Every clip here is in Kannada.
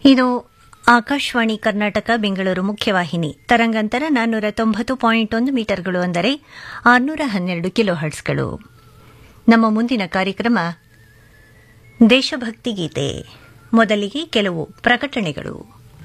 ಇದು ಆಕಾಶವಾಣಿ ಕರ್ನಾಟಕ ಬೆಂಗಳೂರು ಮುಖ್ಯವಾಹಿನಿ ತರಂಗಾಂತರ ನಾನ್ನೂರ ತೊಂಬತ್ತು ಪಾಯಿಂಟ್ ಒಂದು ಮೀಟರ್ಗಳು ಅಂದರೆ ಆರುನೂರ ಹನ್ನೆರಡು ಕಿಲೋ ಹರ್ಟ್ಸ್ಗಳು ನಮ್ಮ ಮುಂದಿನ ಕಾರ್ಯಕ್ರಮ ದೇಶಭಕ್ತಿ ಗೀತೆ ಮೊದಲಿಗೆ ಕೆಲವು ಪ್ರಕಟಣೆಗಳು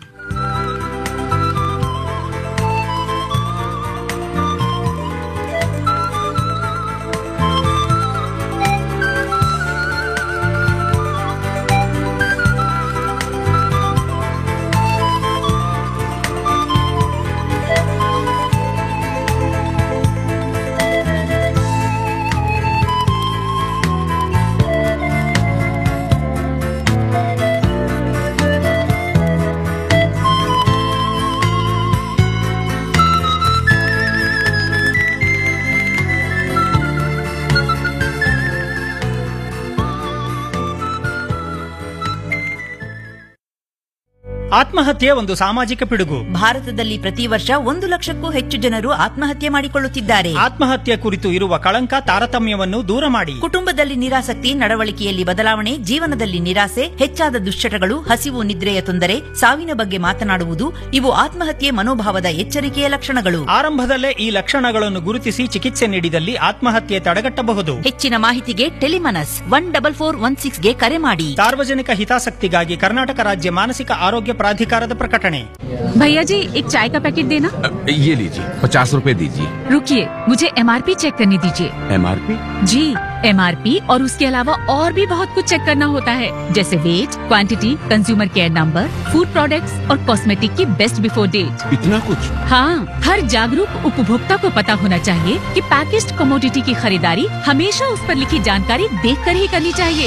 ಆತ್ಮಹತ್ಯೆ ಒಂದು ಸಾಮಾಜಿಕ ಪಿಡುಗು ಭಾರತದಲ್ಲಿ ಪ್ರತಿ ವರ್ಷ ಒಂದು ಲಕ್ಷಕ್ಕೂ ಹೆಚ್ಚು ಜನರು ಆತ್ಮಹತ್ಯೆ ಮಾಡಿಕೊಳ್ಳುತ್ತಿದ್ದಾರೆ ಆತ್ಮಹತ್ಯೆ ಕುರಿತು ಇರುವ ಕಳಂಕ ತಾರತಮ್ಯವನ್ನು ದೂರ ಮಾಡಿ ಕುಟುಂಬದಲ್ಲಿ ನಿರಾಸಕ್ತಿ ನಡವಳಿಕೆಯಲ್ಲಿ ಬದಲಾವಣೆ ಜೀವನದಲ್ಲಿ ನಿರಾಸೆ ಹೆಚ್ಚಾದ ದುಶ್ಚಟಗಳು ಹಸಿವು ನಿದ್ರೆಯ ತೊಂದರೆ ಸಾವಿನ ಬಗ್ಗೆ ಮಾತನಾಡುವುದು ಇವು ಆತ್ಮಹತ್ಯೆ ಮನೋಭಾವದ ಎಚ್ಚರಿಕೆಯ ಲಕ್ಷಣಗಳು ಆರಂಭದಲ್ಲೇ ಈ ಲಕ್ಷಣಗಳನ್ನು ಗುರುತಿಸಿ ಚಿಕಿತ್ಸೆ ನೀಡಿದಲ್ಲಿ ಆತ್ಮಹತ್ಯೆ ತಡೆಗಟ್ಟಬಹುದು ಹೆಚ್ಚಿನ ಮಾಹಿತಿಗೆ TeleMANAS one double four one ಸಿಕ್ಸ್ಗೆ ಕರೆ ಮಾಡಿ ಸಾರ್ವಜನಿಕ ಹಿತಾಸಕ್ತಿಗಾಗಿ ಕರ್ನಾಟಕ ರಾಜ್ಯ ಮಾನಸಿಕ ಆರೋಗ್ಯ ಪ್ರಾಧಿಕಾರದ ಪ್ರಕಟಣೆ भैया जी एक चाय का पैकेट देना ये लीजिए पचास रूपए दीजिए रुकिए मुझे एमआरपी चेक करने दीजिए एमआरपी जी एमआरपी और उसके अलावा और भी बहुत कुछ चेक करना होता है जैसे weight quantity consumer care number food products और कॉस्मेटिक की बेस्ट बिफोर डेट इतना कुछ हाँ हर जागरूक उपभोक्ता को पता होना चाहिए कि पैकेज्ड कमोडिटी की खरीदारी हमेशा उस पर लिखी जानकारी देख कर ही करनी चाहिए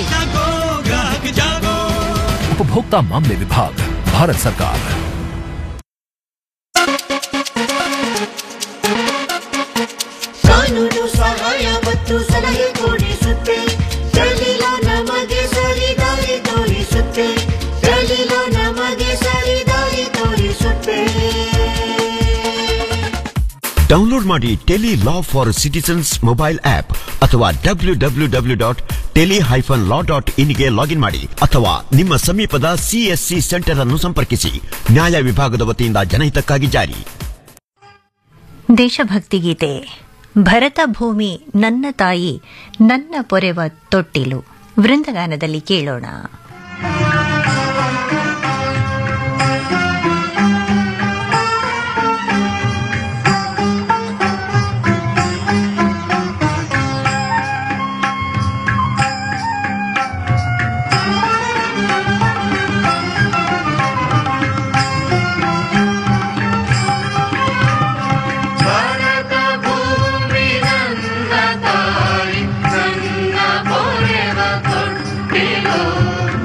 उपभोक्ता मामले विभाग भारत सरकार ಕಾನೂನು ಸಹಾಯ ಮತ್ತು ಸಲಹೆ ಕೊಡಿಸುತ್ತೆ ದಲಿಲ ನಮಗೆ ಸರಿದಾರಿ ತೋರಿಸುತ್ತೆ ದಲಿಲ ನಮಗೆ ಸರಿದಾರಿ ತೋರಿಸುತ್ತೆ ಡೌನ್ಲೋಡ್ ಮಾಡಿ tele law for citizens mobile app ಅಥವಾ W W W dot tele hyphen law dot ಇನ್ಗೆ ಲಾಗಿನ್ ಮಾಡಿ ಅಥವಾ ನಿಮ್ಮ ಸಮೀಪದ ಸಿಎಸ್ಸಿ ಸೆಂಟರ್ ಅನ್ನು ಸಂಪರ್ಕಿಸಿ ನ್ಯಾಯ ವಿಭಾಗದ ವತಿಯಿಂದ ಜನಹಿತಕ್ಕಾಗಿ ಜಾರಿ ದೇಶಭಕ್ತಿ ಗೀತೆ ಭರತ ಭೂಮಿ ನನ್ನ ತಾಯಿ ನನ್ನ ಪೊರೆವ ತೊಟ್ಟಿಲು ವೃಂದಗಾನದಲ್ಲಿ ಕೇಳೋಣ ಭಾರತ ಭೂಮಿ ನನ್ನ ತಾಯಿ ನನ್ನ ಪೊರೆವ ತೊಟ್ಟಿಲು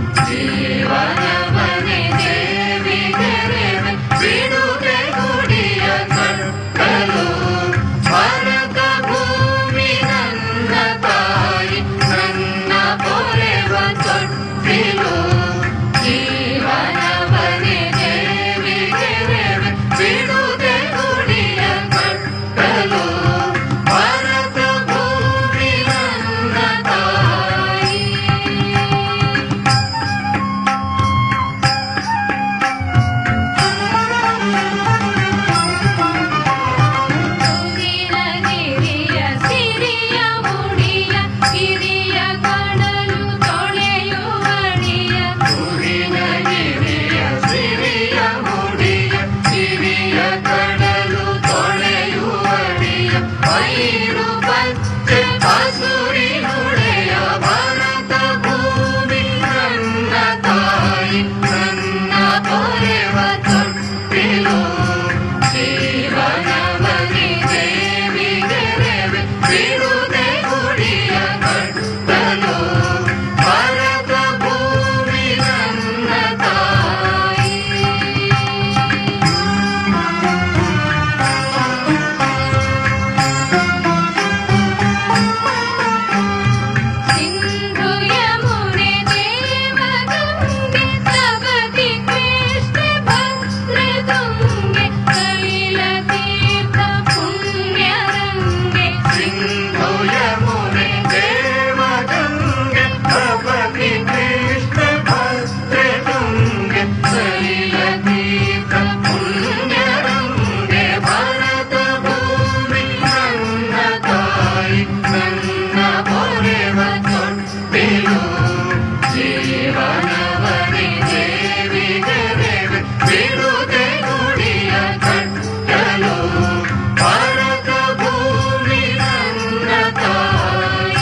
ಬಿಡುದೆ ಗುಡಿಯ ಕಟ್ಟಲು ಭಾರತ ಭೂಮಿ ನನ್ನ ತಾಯಿ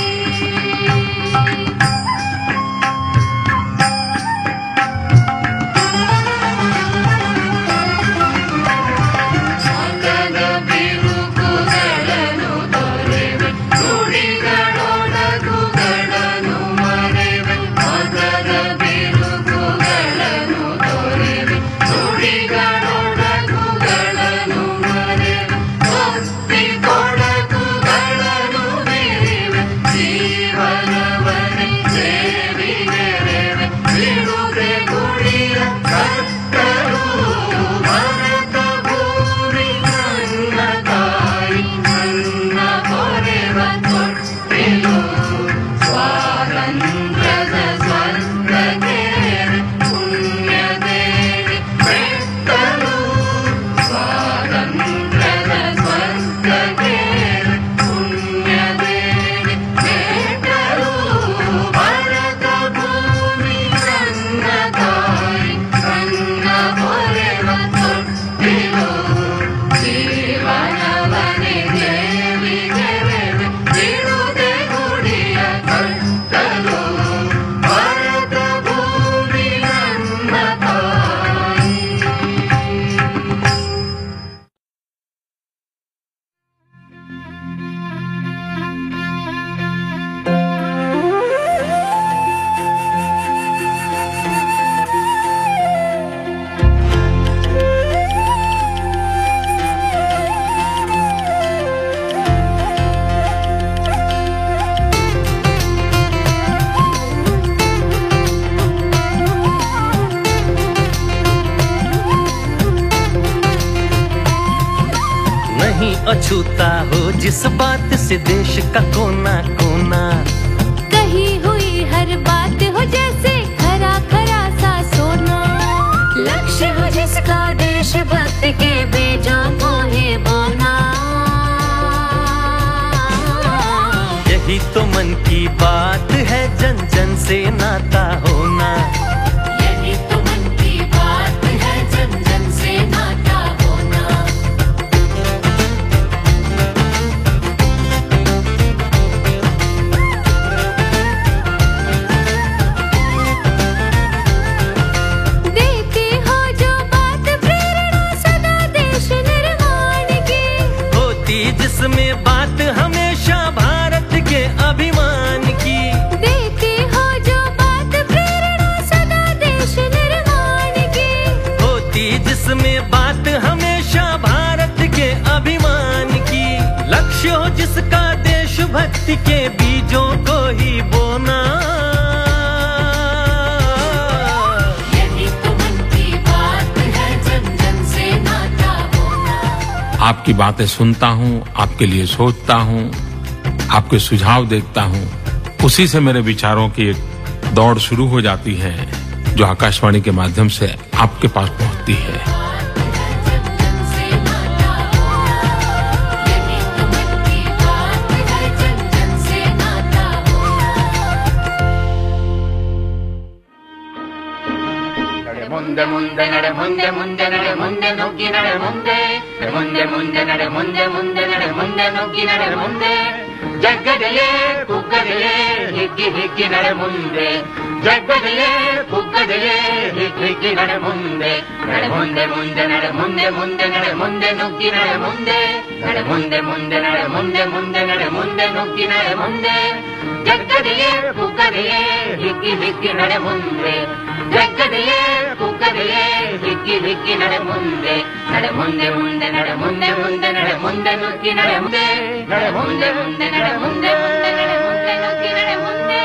ಮಗನ ಬಿರುಕುಗಳನ್ನು ತೊರೆವೆ ನುಡಿಗಳೊಡಗುಗಳನ್ನು ಮರೆವೆ ಮಗನ ಬಿರುಕುಗಳನ್ನು ತೊರೆವೆ ನುಡಿಗಳೊಡಗುಗಳನ್ನು ಮರೆವೆ ಭಕ್ತಿ ಕೊಡಗುಗಳನ್ನು ಬಿರಿವೆ ಜೀವನವನೇ ಸೇವಿಗೆರೆವೆ ಬಿಡುವೆ ಗುಡಿಯ ಕತ್ತಲು ಭರತ ಭೂಮಿ ನನ್ನ ತಾಯಿ ನನ್ನ ಕೊರೆವ ತೊಟ್ಟಿಲು ಸ್ವಾತಂತ್ರ್ಯದ ಸ್ವರ್ಗಕ್ಕೆ ಪುಣ್ಯ ದೇವಿ ಬೆಟ್ಟಲು ಸ್ವಾತಂತ್ರ್ಯದ ಸ್ವರ್ಗಕ್ಕೆ ಪುಣ್ಯ ದೇವಿ ಬೆಟ್ಟಲು ಭರತ ಭೂಮಿ ನನ್ನ ತಾಯಿ ನನ್ನ ಕೊರೆವ ತೊಟ್ಟಿಲು ಜೀವನವನೇ ದೇವಿಗೆ ಬಿಡುದೆ ಗುಡಿಯ ಕಟ್ಟಲು ಭರತ ಭೂಮಿ ನನ್ನ ತಾಯಿ नहीं अछूता हो जिस बात से देश का कोना कोना कही हुई हर बात हो जैसे खरा खरा सा सोना लक्ष्य हो जिसका देशभक्त के बेजों को है बोना यही तो मन की बात है जन जन से नाता होना यही तो मन की बात है जन जन से नाता होना देती हो जो बात प्रेरणा सदा देश निर्माण की होती जिसमें बात हमेशा भारत के अभिमान की देती हो जो बात प्रेरणा सदा देश निर्माण की होती जिसमें बात हमेशा भारत के अभिमान की लक्ष्य हो जिसका देशभक्ति के बीजों को ही बोना यही तो मन की बात है जन जन से नाता होना आपकी बातें सुनता हूँ आपके लिए सोचता हूँ आपके सुझाव देखता हूँ उसी से मेरे विचारों की एक दौड़ शुरू हो जाती है जो आकाशवाणी के माध्यम से आपके पास पहुँचती है जन जन से नाता होना यही तो मन की बात है जन जन से नाता होना ಮುಂದೆ ಮುಂದೆ ನಡೆ ಮುಂದೆ ಮುಂದೆ ನಡೆ ಮುಂದೆ ನುಗ್ಗಿ ನಡೆ ಮುಂದೆ ಮುಂದೆ ಮುಂದೆ ನಡೆ ಮುಂದೆ ಮುಂದೆ ನಡೆ ಮುಂದೆ ನುಗ್ಗಿ ನಡೆ ಮುಂದೆ ಜಗ್ಗದೆಯೇ ಕುಗ್ಗದೆಯೇ ಹಿಗ್ಗಿ ಹಿಗ್ಗಿ ನಡೆ ಮುಂದೆ ಜಗ್ಗದೆಯೇ ಕುಗ್ಗದೆಯೇ ಹಿಗ್ಗಿ ಹಿಗ್ಗಿ ನಡೆ ಮುಂದೆ ನಡೆ ಮುಂದೆ ಮುಂದೆ ನಡೆ ಮುಂದೆ ಮುಂದೆ ನಡೆ ಮುಂದೆ ನುಗ್ಗಿ ನಡೆ ಮುಂದೆ ನಡೆ ಮುಂದೆ ಮುಂದೆ ನಡೆ ಮುಂದೆ ಮುಂದೆ ನಡೆ ಮುಂದೆ ನುಗ್ಗಿ ನಡೆ ಮುಂದೆ ಜಗ್ಗದೆಯೇ ಕುಗ್ಗದೆಯೇ ಹಿಗ್ಗಿ ಹಿಗ್ಗಿ ನಡೆ ಮುಂದೆ ಜಗ್ಗದೆಯೇ ಕುಗ್ಗದೆಯೇ ಹಿಗ್ಗಿ ಹಿಗ್ಗಿ ನಡೆ ಮುಂದೆ ನಡೆ ಮುಂದೆ ಮುಂದೆ ನಡೆ ಮುಂದೆ ಮುಂದೆ ನಡೆ ಮುಂದೆ ನುಗ್ಗಿ ನಡೆ ಮುಂದೆ ನಡೆ ಮುಂದೆ ಮುಂದೆ ನಡೆ ಮುಂದೆ ಮುಂದೆ ನಡೆ ಮುಂದೆ ನುಗ್ಗಿ ನಡೆ ಮುಂದೆ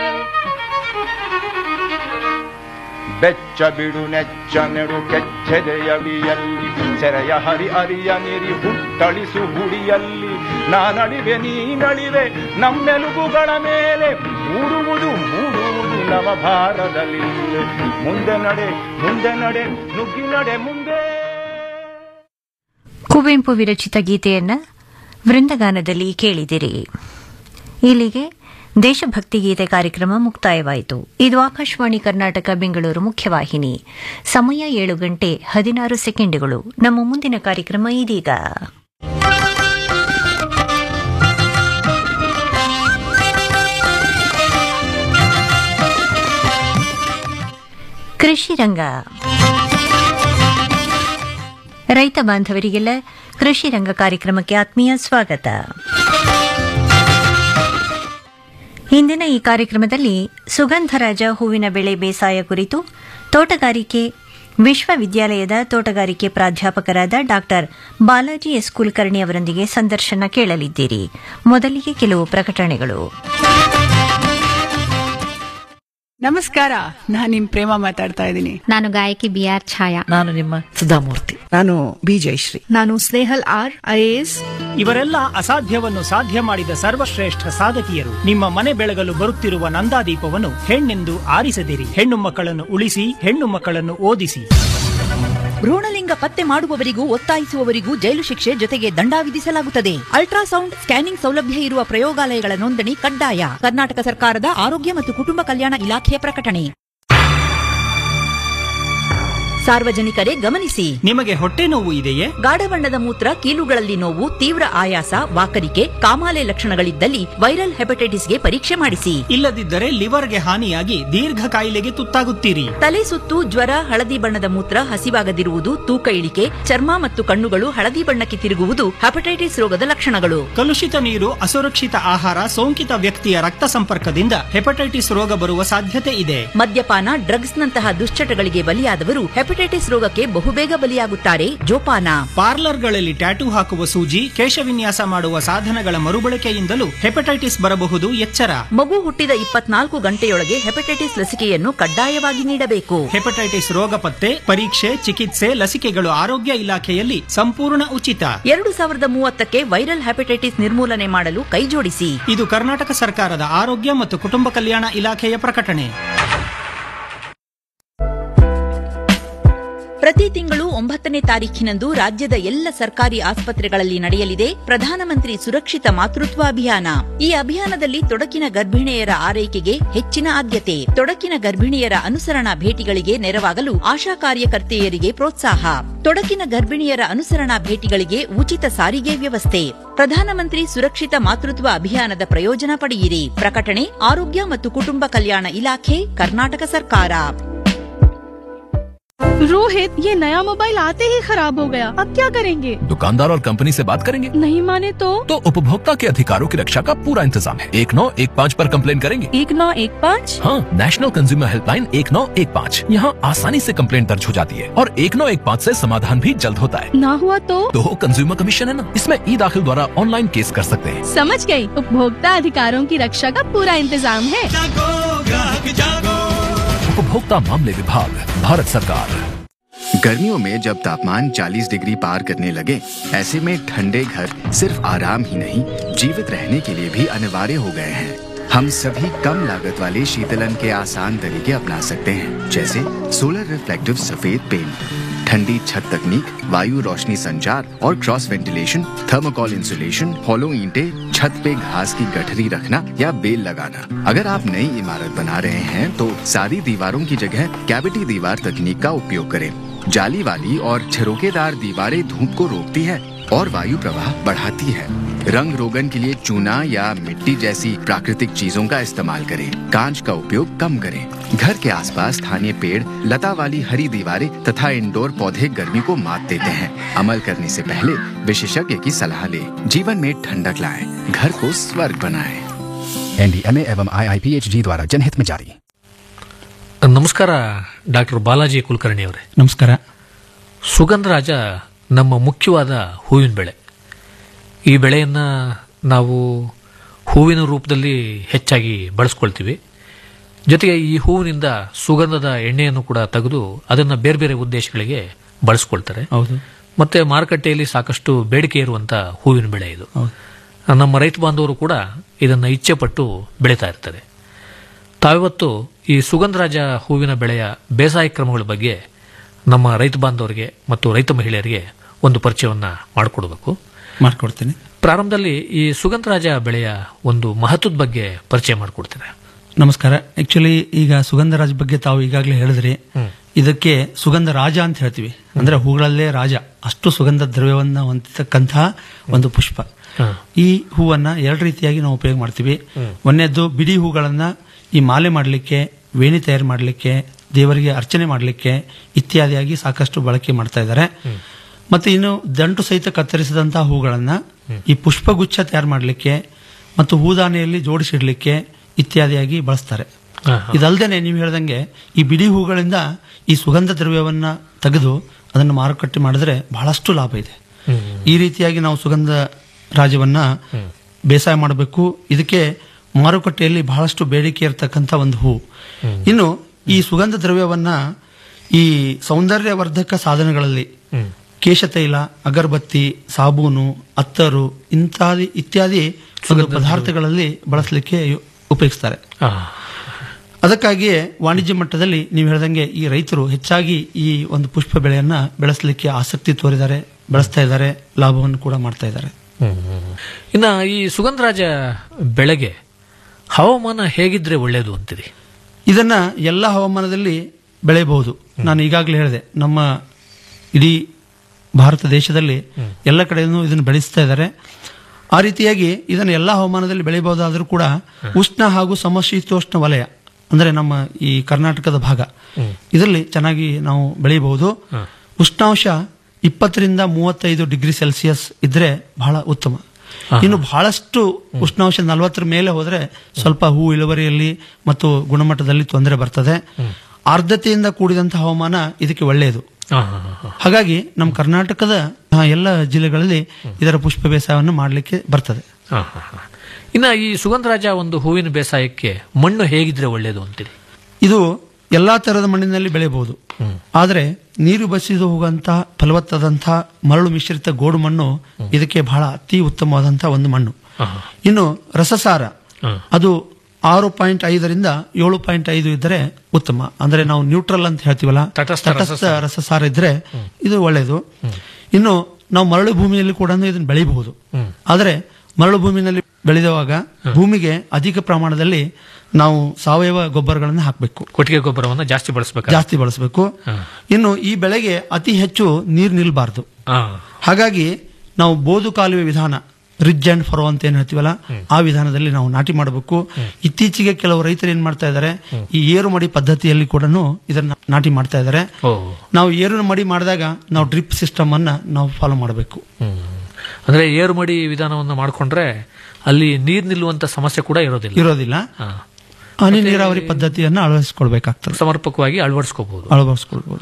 ಬೆಚ್ಚ ಬಿಡು ನೆಚ್ಚ ನೆಡು ಕೆಚ್ಚೆದೆಯ ಬಿಯಲ್ಲಿ ಸೆರೆಯ ಹರಿ ಅರಿಯ ನಿರಿ ಹುಟ್ಟಳಿಸು ಹುಡಿಯಲ್ಲಿ ನಾನಳಿವೆ ನೀನಳಿವೆ ನಮ್ಮೆಲುಬುಗಳ ಮೇಲೆ ಮೂಡುವುದು ಮೂಡುವುದು ನವ ಭಾರದಲ್ಲಿ ಮುಂದೆ ನಡೆ ಮುಂದೆ ನಡೆ ನುಗ್ಗಿ ನಡೆ ಮುಂದೆ ಕುವೆಂಪು ವಿರಚಿತ ಗೀತೆಯನ್ನ ವೃಂದಗಾನದಲ್ಲಿ ಕೇಳಿದಿರಿ ಇಲ್ಲಿಗೆ ದೇಶಭಕ್ತಿ ಗೀತೆ ಕಾರ್ಯಕ್ರಮ ಮುಕ್ತಾಯವಾಯಿತು ಇದು ಆಕಾಶವಾಣಿ ಕರ್ನಾಟಕ ಬೆಂಗಳೂರು ಮುಖ್ಯವಾಹಿನಿ ಸಮಯ ಏಳು ಗಂಟೆ ಹದಿನಾರು ಸೆಕೆಂಡುಗಳು ನಮ್ಮ ಮುಂದಿನ ಕಾರ್ಯಕ್ರಮ ಇದೀಗ ಕೃಷಿ ರಂಗ ರೈತ ಬಾಂಧವರಿಗೆಲ್ಲ ಕೃಷಿ ರಂಗ ಕಾರ್ಯಕ್ರಮಕ್ಕೆ ಆತ್ಮೀಯ ಸ್ವಾಗತ ಇಂದಿನ ಈ ಕಾರ್ಯಕ್ರಮದಲ್ಲಿ ಸುಗಂಧರಾಜ ಹೂವಿನ ಬೆಳೆ ಬೇಸಾಯ ಕುರಿತು ತೋಟಗಾರಿಕೆ ವಿಶ್ವವಿದ್ಯಾಲಯದ ತೋಟಗಾರಿಕೆ ಪ್ರಾಧ್ಯಾಪಕರಾದ ಡಾಕ್ಟರ್ ಬಾಲಾಜಿ ಎಸ್ ಕುಲಕರ್ಣಿ ಅವರೊಂದಿಗೆ ಸಂದರ್ಶನ ಕೇಳಲಿದ್ದೀರಿ ಮೊದಲಿಗೆ ಕೆಲವು ಪ್ರಕಟಣೆಗಳು ನಮಸ್ಕಾರ ನಾನು ನಿಮ್ ಪ್ರೇಮ ಮಾತಾಡ್ತಾ ಇದ್ದೀನಿ ನಾನು ಗಾಯಕಿ ಬಿ ಆರ್ ಛಾಯಾ ನಾನು ನಿಮ್ಮ ಸುಧಾಮೂರ್ತಿ ನಾನು ಬಿ ಜಯಶ್ರೀ ನಾನು ಸ್ನೇಹಲ್ ಆರ್ ಐಎಎಸ್ ಇವರೆಲ್ಲ ಅಸಾಧ್ಯವನ್ನು ಸಾಧ್ಯ ಮಾಡಿದ ಸರ್ವಶ್ರೇಷ್ಠ ಸಾಧಕಿಯರು ನಿಮ್ಮ ಮನೆ ಬೆಳಗಲು ಬರುತ್ತಿರುವ ನಂದಾದೀಪವನ್ನು ಹೆಣ್ಣೆಂದು ಆರಿಸದಿರಿ ಹೆಣ್ಣು ಮಕ್ಕಳನ್ನು ಉಳಿಸಿ ಹೆಣ್ಣು ಮಕ್ಕಳನ್ನು ಓದಿಸಿ ಭ್ರೂಣಲಿಂಗ ಪತ್ತೆ ಮಾಡುವವರಿಗೂ ಒತ್ತಾಯಿಸುವವರಿಗೂ ಜೈಲು ಶಿಕ್ಷೆ ಜೊತೆಗೆ ದಂಡ ವಿಧಿಸಲಾಗುತ್ತದೆ ಅಲ್ಟ್ರಾಸೌಂಡ್ ಸ್ಕ್ಯಾನಿಂಗ್ ಸೌಲಭ್ಯ ಇರುವ ಪ್ರಯೋಗಾಲಯಗಳ ನೋಂದಣಿ ಕಡ್ಡಾಯ ಕರ್ನಾಟಕ ಸರ್ಕಾರದ ಆರೋಗ್ಯ ಮತ್ತು ಕುಟುಂಬ ಕಲ್ಯಾಣ ಇಲಾಖೆಯ ಪ್ರಕಟಣೆ ಸಾರ್ವಜನಿಕರೇ ಗಮನಿಸಿ ನಿಮಗೆ ಹೊಟ್ಟೆ ನೋವು ಇದೆಯೇ ಗಾಢ ಬಣ್ಣದ ಮೂತ್ರ ಕೀಲುಗಳಲ್ಲಿ ನೋವು ತೀವ್ರ ಆಯಾಸ ವಾಕರಿಕೆ ಕಾಮಾಲೆ ಲಕ್ಷಣಗಳಿದ್ದಲ್ಲಿ ವೈರಲ್ ಹೆಪಟೈಟಿಸ್ಗೆ ಪರೀಕ್ಷೆ ಮಾಡಿಸಿ ಇಲ್ಲದಿದ್ದರೆ ಲಿವರ್ಗೆ ಹಾನಿಯಾಗಿ ದೀರ್ಘ ಕಾಯಿಲೆಗೆ ತುತ್ತಾಗುತ್ತೀರಿ ತಲೆ ಸುತ್ತು ಜ್ವರ ಹಳದಿ ಬಣ್ಣದ ಮೂತ್ರ ಹಸಿವಾಗದಿರುವುದು ತೂಕ ಇಳಿಕೆ ಚರ್ಮ ಮತ್ತು ಕಣ್ಣುಗಳು ಹಳದಿ ಬಣ್ಣಕ್ಕೆ ತಿರುಗುವುದು ಹೆಪಟೈಟಿಸ್ ರೋಗದ ಲಕ್ಷಣಗಳು ಕಲುಷಿತ ನೀರು ಅಸುರಕ್ಷಿತ ಆಹಾರ ಸೋಂಕಿತ ವ್ಯಕ್ತಿಯ ರಕ್ತ ಸಂಪರ್ಕದಿಂದ ಹೆಪಟೈಟಿಸ್ ರೋಗ ಬರುವ ಸಾಧ್ಯತೆ ಇದೆ ಮದ್ಯಪಾನ ಡ್ರಗ್ಸ್ ನಂತಹ ದುಶ್ಚಟಗಳಿಗೆ ಬಲಿಯಾದವರು ಹೆಪಟೈಟಿಸ್ ರೋಗಕ್ಕೆ ಬಹುಬೇಗ ಬಲಿಯಾಗುತ್ತಾರೆ ಜೋಪಾನ ಪಾರ್ಲರ್ಗಳಲ್ಲಿ ಟ್ಯಾಟೂ ಹಾಕುವ ಸೂಜಿ ಕೇಶವಿನ್ಯಾಸ ಮಾಡುವ ಸಾಧನಗಳ ಮರುಬಳಕೆಯಿಂದಲೂ ಹೆಪಟೈಟಿಸ್ ಬರಬಹುದು ಎಚ್ಚರ ಮಗು ಹುಟ್ಟಿದ ಇಪ್ಪತ್ನಾಲ್ಕು ಗಂಟೆಯೊಳಗೆ ಹೆಪಟೈಟಿಸ್ ಲಸಿಕೆಯನ್ನು ಕಡ್ಡಾಯವಾಗಿ ನೀಡಬೇಕು ಹೆಪಟೈಟಿಸ್ ರೋಗ ಪತ್ತೆ ಪರೀಕ್ಷೆ ಚಿಕಿತ್ಸೆ ಲಸಿಕೆಗಳು ಆರೋಗ್ಯ ಇಲಾಖೆಯಲ್ಲಿ ಸಂಪೂರ್ಣ ಉಚಿತ ಎರಡು ಸಾವಿರದ ಮೂವತ್ತಕ್ಕೆ ವೈರಲ್ ಹೆಪಟೈಟಿಸ್ ನಿರ್ಮೂಲನೆ ಮಾಡಲು ಕೈಜೋಡಿಸಿ ಇದು ಕರ್ನಾಟಕ ಸರ್ಕಾರದ ಆರೋಗ್ಯ ಮತ್ತು ಕುಟುಂಬ ಕಲ್ಯಾಣ ಇಲಾಖೆಯ ಪ್ರಕಟಣೆ ಪ್ರತಿ ತಿಂಗಳು ಒಂಬತ್ತನೇ ತಾರೀಖಿನಂದು ರಾಜ್ಯದ ಎಲ್ಲ ಸರ್ಕಾರಿ ಆಸ್ಪತ್ರೆಗಳಲ್ಲಿ ನಡೆಯಲಿದೆ ಪ್ರಧಾನಮಂತ್ರಿ ಸುರಕ್ಷಿತ ಮಾತೃತ್ವ ಅಭಿಯಾನ ಈ ಅಭಿಯಾನದಲ್ಲಿ ತೊಡಕಿನ ಗರ್ಭಿಣಿಯರ ಆರೈಕೆಗೆ ಹೆಚ್ಚಿನ ಆದ್ಯತೆ ತೊಡಕಿನ ಗರ್ಭಿಣಿಯರ ಅನುಸರಣಾ ಭೇಟಿಗಳಿಗೆ ನೆರವಾಗಲು ಆಶಾ ಕಾರ್ಯಕರ್ತೆಯರಿಗೆ ಪ್ರೋತ್ಸಾಹ ತೊಡಕಿನ ಗರ್ಭಿಣಿಯರ ಅನುಸರಣಾ ಭೇಟಿಗಳಿಗೆ ಉಚಿತ ಸಾರಿಗೆ ವ್ಯವಸ್ಥೆ ಪ್ರಧಾನಮಂತ್ರಿ ಸುರಕ್ಷಿತ ಮಾತೃತ್ವ ಅಭಿಯಾನದ ಪ್ರಯೋಜನ ಪಡೆಯಿರಿ ಪ್ರಕಟಣೆ ಆರೋಗ್ಯ ಮತ್ತು ಕುಟುಂಬ ಕಲ್ಯಾಣ ಇಲಾಖೆ ಕರ್ನಾಟಕ ಸರ್ಕಾರ रोहित ये नया मोबाइल आते ही खराब हो गया अब क्या करेंगे दुकानदार और कंपनी से बात करेंगे नहीं माने तो तो उपभोक्ता के अधिकारों की रक्षा का पूरा इंतजाम है एक नौ एक पाँच आरोप कम्प्लेन करेंगे एक नौ एक पाँच हाँ नेशनल कंज्यूमर हेल्पलाइन एक नौ एक पाँच यहाँ आसानी से कंप्लेंट दर्ज हो जाती है और एक नौ एक पाँच ऐसी समाधान भी जल्द होता है ना हुआ तो तो कंज्यूमर कमीशन है ना इसमें ई दाखिल द्वारा ऑनलाइन केस कर सकते हैं समझ गई उपभोक्ता अधिकारों की रक्षा का पूरा इंतजाम है उपभोक्ता मामले विभाग भारत सरकार गर्मियों में जब तापमान 40 डिग्री पार करने लगे ऐसे में ठंडे घर सिर्फ आराम ही नहीं जीवित रहने के लिए भी अनिवार्य हो गए हैं हम सभी कम लागत वाले शीतलन के आसान तरीके अपना सकते हैं जैसे सोलर रिफ्लेक्टिव सफेद पेंट ठंडी छत तकनीक वायु रोशनी संचार और cross ventilation thermocol insulation hollow ईंटे छत पे घास की गठरी रखना या बेल लगाना अगर आप नई इमारत बना रहे हैं तो सादी दीवारों की जगह कैविटी दीवार तकनीक का उपयोग करें जाली वाली और छिरोकेदार दीवारें धूप को रोकती है और वायु प्रवाह बढ़ाती है रंग रोगन के लिए चूना या मिट्टी जैसी प्राकृतिक चीजों का इस्तेमाल करें कांच का उपयोग कम करें घर के आसपास स्थानीय पेड़ लता वाली हरी दीवारें तथा इंडोर पौधे गर्मी को मात देते हैं अमल करने से पहले विशेषज्ञ की सलाह लें जीवन में ठंडक लाएं घर को स्वर्ग बनाएं एनडीएमए एवं आईआईपीएचडी द्वारा जनहित में जारी ನಮಸ್ಕಾರ ಡಾಕ್ಟರ್ ಬಾಲಾಜಿ ಕುಲಕರ್ಣಿ ಅವರೇ ನಮಸ್ಕಾರ ಸುಗಂಧರಾಜ ನಮ್ಮ ಮುಖ್ಯವಾದ ಹೂವಿನ ಬೆಳೆ ಈ ಬೆಳೆಯನ್ನು ನಾವು ಹೂವಿನ ರೂಪದಲ್ಲಿ ಹೆಚ್ಚಾಗಿ ಬಳಸ್ಕೊಳ್ತೀವಿ ಜೊತೆಗೆ ಈ ಹೂವಿನಿಂದ ಸುಗಂಧದ ಎಣ್ಣೆಯನ್ನು ಕೂಡ ತೆಗೆದು ಅದನ್ನು ಬೇರೆ ಬೇರೆ ಉದ್ದೇಶಗಳಿಗೆ ಬಳಸ್ಕೊಳ್ತಾರೆ ಹೌದು ಮತ್ತೆ ಮಾರುಕಟ್ಟೆಯಲ್ಲಿ ಸಾಕಷ್ಟು ಬೇಡಿಕೆ ಇರುವಂತ ಹೂವಿನ ಬೆಳೆ ಇದು ನಮ್ಮ ರೈತ ಬಾಂಧವರು ಕೂಡ ಇದನ್ನು ಇಚ್ಛೆಪಟ್ಟು ಬೆಳೀತಾ ಇರ್ತಾರೆ ತಾವಿವತ್ತು ಈ ಸುಗಂಧರಾಜ ಹೂವಿನ ಬೆಳೆಯ ಬೇಸಾಯ ಕ್ರಮಗಳ ಬಗ್ಗೆ ನಮ್ಮ ರೈತ ಬಾಂಧವರಿಗೆ ಮತ್ತು ರೈತ ಮಹಿಳೆಯರಿಗೆ ಒಂದು ಪರಿಚಯವನ್ನ ಮಾಡಿಕೊಡ್ಬೇಕು ಮಾಡ್ಕೊಡ್ತೀನಿ ಪ್ರಾರಂಭದಲ್ಲಿ ಈ ಸುಗಂಧರಾಜ ಬೆಳೆಯ ಒಂದು ಮಹತ್ವದ ಬಗ್ಗೆ ಪರಿಚಯ ಮಾಡಿಕೊಡ್ತೀರಾ ನಮಸ್ಕಾರ ಆಕ್ಚುಲಿ ಈಗ ಸುಗಂಧರಾಜ್ ಬಗ್ಗೆ ತಾವು ಈಗಾಗಲೇ ಹೇಳಿದ್ರಿ ಇದಕ್ಕೆ ಸುಗಂಧ ರಾಜ ಅಂತ ಹೇಳ್ತೀವಿ ಅಂದ್ರೆ ಹೂಗಳಲ್ಲೇ ರಾಜ ಅಷ್ಟು ಸುಗಂಧ ದ್ರವ್ಯವನ್ನ ಹೊಂದಿರತಕ್ಕಂತಹ ಒಂದು ಪುಷ್ಪ ಈ ಹೂವನ್ನ ಎರಡು ರೀತಿಯಾಗಿ ನಾವು ಉಪಯೋಗ ಮಾಡ್ತೀವಿ ಒಂದನೇದ್ದು ಬಿಡಿ ಹೂಗಳನ್ನ ಈ ಮಾಲೆ ಮಾಡಲಿಕ್ಕೆ ವೇಣಿ ತಯಾರು ಮಾಡಲಿಕ್ಕೆ ದೇವರಿಗೆ ಅರ್ಚನೆ ಮಾಡಲಿಕ್ಕೆ ಇತ್ಯಾದಿಯಾಗಿ ಸಾಕಷ್ಟು ಬಳಕೆ ಮಾಡ್ತಾ ಇದ್ದಾರೆ ಮತ್ತೆ ಇನ್ನು ದಂಟು ಸಹಿತ ಕತ್ತರಿಸಿದಂತಹ ಹೂಗಳನ್ನ ಈ ಪುಷ್ಪಗುಚ್ಛ ತಯಾರು ಮಾಡಲಿಕ್ಕೆ ಮತ್ತು ಹೂದಾನೆಯಲ್ಲಿ ಜೋಡಿಸಿಡ್ಲಿಕ್ಕೆ ಇತ್ಯಾದಿಯಾಗಿ ಬಳಸ್ತಾರೆ ಇದಲ್ದೇನೆ ನೀವು ಹೇಳ್ದಂಗೆ ಈ ಬಿಡಿ ಹೂಗಳಿಂದ ಈ ಸುಗಂಧ ದ್ರವ್ಯವನ್ನ ತೆಗೆದು ಅದನ್ನು ಮಾರುಕಟ್ಟೆ ಮಾಡಿದ್ರೆ ಬಹಳಷ್ಟು ಲಾಭ ಇದೆ ಈ ರೀತಿಯಾಗಿ ನಾವು ಸುಗಂಧ ರಾಜವನ್ನ ಬೇಸಾಯ ಮಾಡಬೇಕು ಇದಕ್ಕೆ ಮಾರುಕಟ್ಟೆಯಲ್ಲಿ ಬಹಳಷ್ಟು ಬೇಡಿಕೆ ಇರತಕ್ಕಂಥ ಒಂದು ಹೂ ಇನ್ನು ಈ ಸುಗಂಧ ದ್ರವ್ಯವನ್ನ ಈ ಸೌಂದರ್ಯವರ್ಧಕ ಸಾಧನಗಳಲ್ಲಿ ಕೇಶತೈಲ ಅಗರಬತ್ತಿ ಸಾಬೂನು ಅತ್ತರು ಇಂತಾದಿ ಇತ್ಯಾದಿ ಒಂದು ಪದಾರ್ಥಗಳಲ್ಲಿ ಬಳಸಲಿಕ್ಕೆ ಉಪಯೋಗಿಸ್ತಾರೆ ಅದಕ್ಕಾಗಿಯೇ ವಾಣಿಜ್ಯ ಮಟ್ಟದಲ್ಲಿ ನೀವು ಹೇಳ್ದಂಗೆ ಈ ರೈತರು ಹೆಚ್ಚಾಗಿ ಈ ಒಂದು ಪುಷ್ಪ ಬೆಳೆಯನ್ನ ಬೆಳೆಸಲಿಕ್ಕೆ ಆಸಕ್ತಿ ತೋರಿದ್ದಾರೆ ಬೆಳೆಸ್ತಾ ಇದ್ದಾರೆ ಲಾಭವನ್ನು ಕೂಡ ಮಾಡ್ತಾ ಇದ್ದಾರೆ ಇನ್ನ ಈ ಸುಗಂಧರಾಜ ಬೆಳೆಗೆ ಹವಾಮಾನ ಹೇಗಿದ್ರೆ ಒಳ್ಳೆಯದು ಅಂತೀರಿ ಇದನ್ನ ಎಲ್ಲ ಹವಾಮಾನದಲ್ಲಿ ಬೆಳೆಯಬಹುದು ನಾನು ಈಗಾಗಲೇ ಹೇಳಿದೆ ನಮ್ಮ ಇಡೀ ಭಾರತ ದೇಶದಲ್ಲಿ ಎಲ್ಲ ಕಡೆಯೂ ಇದನ್ನು ಬೆಳೆಸ್ತಾ ಇದ್ದಾರೆ ಆ ರೀತಿಯಾಗಿ ಇದನ್ನು ಎಲ್ಲ ಹವಾಮಾನದಲ್ಲಿ ಬೆಳೆಯಬಹುದಾದರೂ ಕೂಡ ಉಷ್ಣ ಹಾಗೂ ಸಮಶೀತೋಷ್ಣ ವಲಯ ಅಂದ್ರೆ ನಮ್ಮ ಈ ಕರ್ನಾಟಕದ ಭಾಗ ಇದರಲ್ಲಿ ಚೆನ್ನಾಗಿ ನಾವು ಬೆಳೆಯಬಹುದು ಉಷ್ಣಾಂಶ ಇಪ್ಪತ್ತರಿಂದ ಮೂವತ್ತೈದು ಡಿಗ್ರಿ ಸೆಲ್ಸಿಯಸ್ ಇದ್ರೆ ಬಹಳ ಉತ್ತಮ ಇನ್ನು ಬಹಳಷ್ಟು ಉಷ್ಣಾಂಶ ನಲವತ್ತರ ಮೇಲೆ ಹೋದ್ರೆ ಸ್ವಲ್ಪ ಹೂ ಇಳುವರಿಯಲ್ಲಿ ಮತ್ತು ಗುಣಮಟ್ಟದಲ್ಲಿ ತೊಂದರೆ ಬರ್ತದೆ ಆರ್ದ್ರತೆಯಿಂದ ಕೂಡಿದಂತಹ ಹವಾಮಾನ ಇದಕ್ಕೆ ಒಳ್ಳೆಯದು ಹಾಗಾಗಿ ನಮ್ಮ ಕರ್ನಾಟಕದ ಆ, ಎಲ್ಲ ಜಿಲ್ಲೆಗಳಲ್ಲಿ ಇದರ ಪುಷ್ಪ ಬೇಸಾಯವನ್ನು ಮಾಡಲಿಕ್ಕೆ ಬರ್ತದೆ ಇನ್ನ ಈ ಸುಗಂಧರಾಜ ಒಂದು ಹೂವಿನ ಬೇಸಾಯಕ್ಕೆ ಮಣ್ಣು ಹೇಗಿದ್ರೆ ಒಳ್ಳೆಯದು ಅಂತೀರಿ ಇದು ಎಲ್ಲಾ ತರಹದ ಮಣ್ಣಿನಲ್ಲಿ ಬೆಳೆಯಬಹುದು ಆದರೆ ನೀರು ಬಸಿದು ಹೋಗುವಂತಹ ಫಲವತ್ತಾದಂತಹ ಮರಳು ಮಿಶ್ರಿತ ಗೋಡು ಮಣ್ಣು ಇದಕ್ಕೆ ಬಹಳ ಅತಿ ಉತ್ತಮವಾದಂತಹ ಒಂದು ಮಣ್ಣು ಇನ್ನು ರಸಸಾರ ಅದು ಆರು ಪಾಯಿಂಟ್ ಐದರಿಂದ ಏಳು ಪಾಯಿಂಟ್ ಐದು ಇದ್ದರೆ ಉತ್ತಮ ಅಂದ್ರೆ ನಾವು ನ್ಯೂಟ್ರಲ್ ಅಂತ ಹೇಳ್ತೀವಲ್ಲ ತಟಸ್ಥ ತಟಸ್ಥ ರಸಸಾರ ಇದ್ರೆ ಇದು ಒಳ್ಳೆಯದು ಇನ್ನು ನಾವು ಮರಳು ಭೂಮಿಯಲ್ಲಿ ಕೂಡ ಇದನ್ನು ಬೆಳೆಯಬಹುದು ಆದರೆ ಮರಳು ಭೂಮಿನಲ್ಲಿ ಬೆಳೆಯುವಾಗ ಭೂಮಿಗೆ ಅಧಿಕ ಪ್ರಮಾಣದಲ್ಲಿ ನಾವು ಸಾವಯವ ಗೊಬ್ಬರಗಳನ್ನು ಹಾಕಬೇಕು ಕೊಟ್ಟಿಗೆ ಗೊಬ್ಬರವನ್ನ ಜಾಸ್ತಿ ಬಳಸಬೇಕು ಜಾಸ್ತಿ ಬಳಸಬೇಕು ಇನ್ನು ಈ ಬೆಳೆಗೆ ಅತಿ ಹೆಚ್ಚು ನೀರು ನಿಲ್ಬಾರ್ದು ಹಾಗಾಗಿ ನಾವು ಬೋದು ಕಾಲುವೆ ವಿಧಾನ ರಿಜ್ ಅಂಡ್ ಫರೋ ಅಂತ ಏನ್ ಹೇಳ್ತೀವಲ್ಲ ಆ ವಿಧಾನದಲ್ಲಿ ನಾವು ನಾಟಿ ಮಾಡಬೇಕು ಇತ್ತೀಚೆಗೆ ಕೆಲವು ರೈತರು ಏನ್ ಮಾಡ್ತಾ ಇದ್ದಾರೆ ಈ ಏರು ಮಡಿ ಪದ್ಧತಿಯಲ್ಲಿ ಕೂಡ ಇದನ್ನ ನಾಟಿ ಮಾಡ್ತಾ ಇದ್ದಾರೆ ನಾವು ಏರು ಮಡಿ ಮಾಡಿದಾಗ ನಾವು ಡ್ರಿಪ್ ಸಿಸ್ಟಮ್ ಅನ್ನ ನಾವು ಫಾಲೋ ಮಾಡಬೇಕು ಅಂದ್ರೆ ಏರುಮಡಿ ವಿಧಾನವನ್ನ ಮಾಡ್ಕೊಂಡ್ರೆ ಅಲ್ಲಿ ನೀರ್ ನಿಲ್ಲುವಂತ ಸಮಸ್ಯೆ ಕೂಡ ಇರೋದಿಲ್ಲ ಇರೋದಿಲ್ಲ ಹನಿ ನೀರಾವರಿ ಪದ್ಧತಿಯನ್ನ ಅಳವಡಿಸಿಕೊಳ್ಬೇಕಾಗ್ತದೆ ಸಮರ್ಪಕವಾಗಿ ಅಳವಡಿಸ್ಕೋಬಹುದು ಅಳವಡಿಸ್ಕೊಳ್ಬಹುದು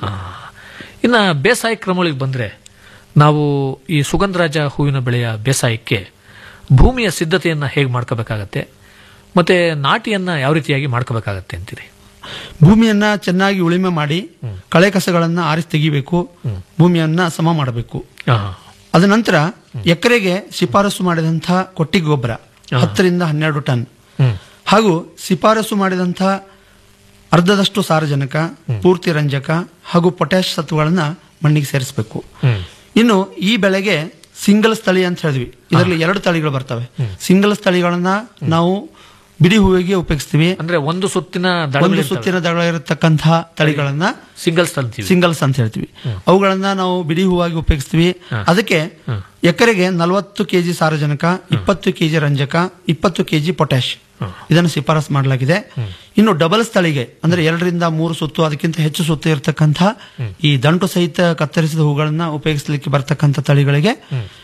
ಇನ್ನ ಬೇಸಾಯ ಕ್ರಮಗಳಿಗೆ ಬಂದ್ರೆ ನಾವು ಈ ಸುಗಂಧರಾಜ ಹೂವಿನ ಬೆಳೆಯ ಬೇಸಾಯಕ್ಕೆ ಭೂಮಿಯ ಸಿದ್ಧತೆಯನ್ನ ಹೇಗೆ ಮಾಡ್ಕೋಬೇಕಾಗತ್ತೆ ಮತ್ತೆ ನಾಟಿಯನ್ನ ಯಾವ ರೀತಿಯಾಗಿ ಮಾಡ್ಕೋಬೇಕಾಗತ್ತೆ ಅಂತೀರಿ ಭೂಮಿಯನ್ನ ಚೆನ್ನಾಗಿ ಉಳಿಮೆ ಮಾಡಿ ಕಳೆ ಕಸಗಳನ್ನ ಆರಿಸಿ ತೆಗಿಬೇಕು ಭೂಮಿಯನ್ನ ಸಮ ಮಾಡಬೇಕು ಅದ ನಂತರ ಎಕರೆಗೆ ಶಿಫಾರಸು ಮಾಡಿದಂತಹ ಕೊಟ್ಟಿಗೆ ಗೊಬ್ಬರ ಹತ್ತರಿಂದ ಹನ್ನೆರಡು ಟನ್ ಹಾಗೂ ಶಿಫಾರಸು ಮಾಡಿದಂತಹ ಅರ್ಧದಷ್ಟು ಸಾರಜನಕ ಪೂರ್ತಿ ರಂಜಕ ಹಾಗೂ ಪೊಟ್ಯಾಶ್ ಸತ್ವಗಳನ್ನ ಮಣ್ಣಿಗೆ ಸೇರಿಸಬೇಕು ಇನ್ನು ಈ ಬೆಳೆಗೆ ಸಿಂಗಲ್ ಸ್ಥಳಿ ಅಂತ ಹೇಳಿದ್ವಿ ಇದರಲ್ಲಿ ಎರಡು ತಳಿಗಳು ಬರ್ತವೆ ಸಿಂಗಲ್ ಸ್ಥಳಿಗಳನ್ನ ನಾವು ಬಿಡಿ ಹೂವಿಗೆ ಉಪಯೋಗಿಸ್ತೀವಿ ಅಂದ್ರೆ ಒಂದು ಸುತ್ತಿನ ಒಂದು ಸುತ್ತಿನ ದಳ ಇರತಕ್ಕಂತಹ ತಳಿಗಳನ್ನ ಸಿಂಗಲ್ಸ್ ಅಂತೀವಿ ಸಿಂಗಲ್ಸ್ ಅಂತ ಹೇಳ್ತೀವಿ ಅವುಗಳನ್ನ ನಾವು ಬಿಡಿ ಹೂವಾಗಿ ಉಪಯೋಗಿಸ್ತೀವಿ ಅದಕ್ಕೆ ಎಕರೆಗೆ ನಲವತ್ತು ಕೆಜಿ ಸಾರಜನಕ ಇಪ್ಪತ್ತು ಕೆಜಿ ರಂಜಕ ಇಪ್ಪತ್ತು ಕೆಜಿ ಪೊಟ್ಯಾಶ್ ಇದನ್ನು ಶಿಫಾರಸ್ ಮಾಡಲಾಗಿದೆ ಇನ್ನು ಡಬಲ್ ಸ್ಥಳಿಗೆ ಅಂದ್ರೆ ಎರಡರಿಂದ ಮೂರು ಸುತ್ತು ಅದಕ್ಕಿಂತ ಹೆಚ್ಚು ಸುತ್ತು ಇರತಕ್ಕಂಥ ಈ ದಂಟು ಸಹಿತ ಕತ್ತರಿಸಿದ ಹೂಗಳನ್ನ ಉಪಯೋಗಿಸಲಿಕ್ಕೆ ಬರ್ತಕ್ಕಂಥ ತಳಿಗಳಿಗೆ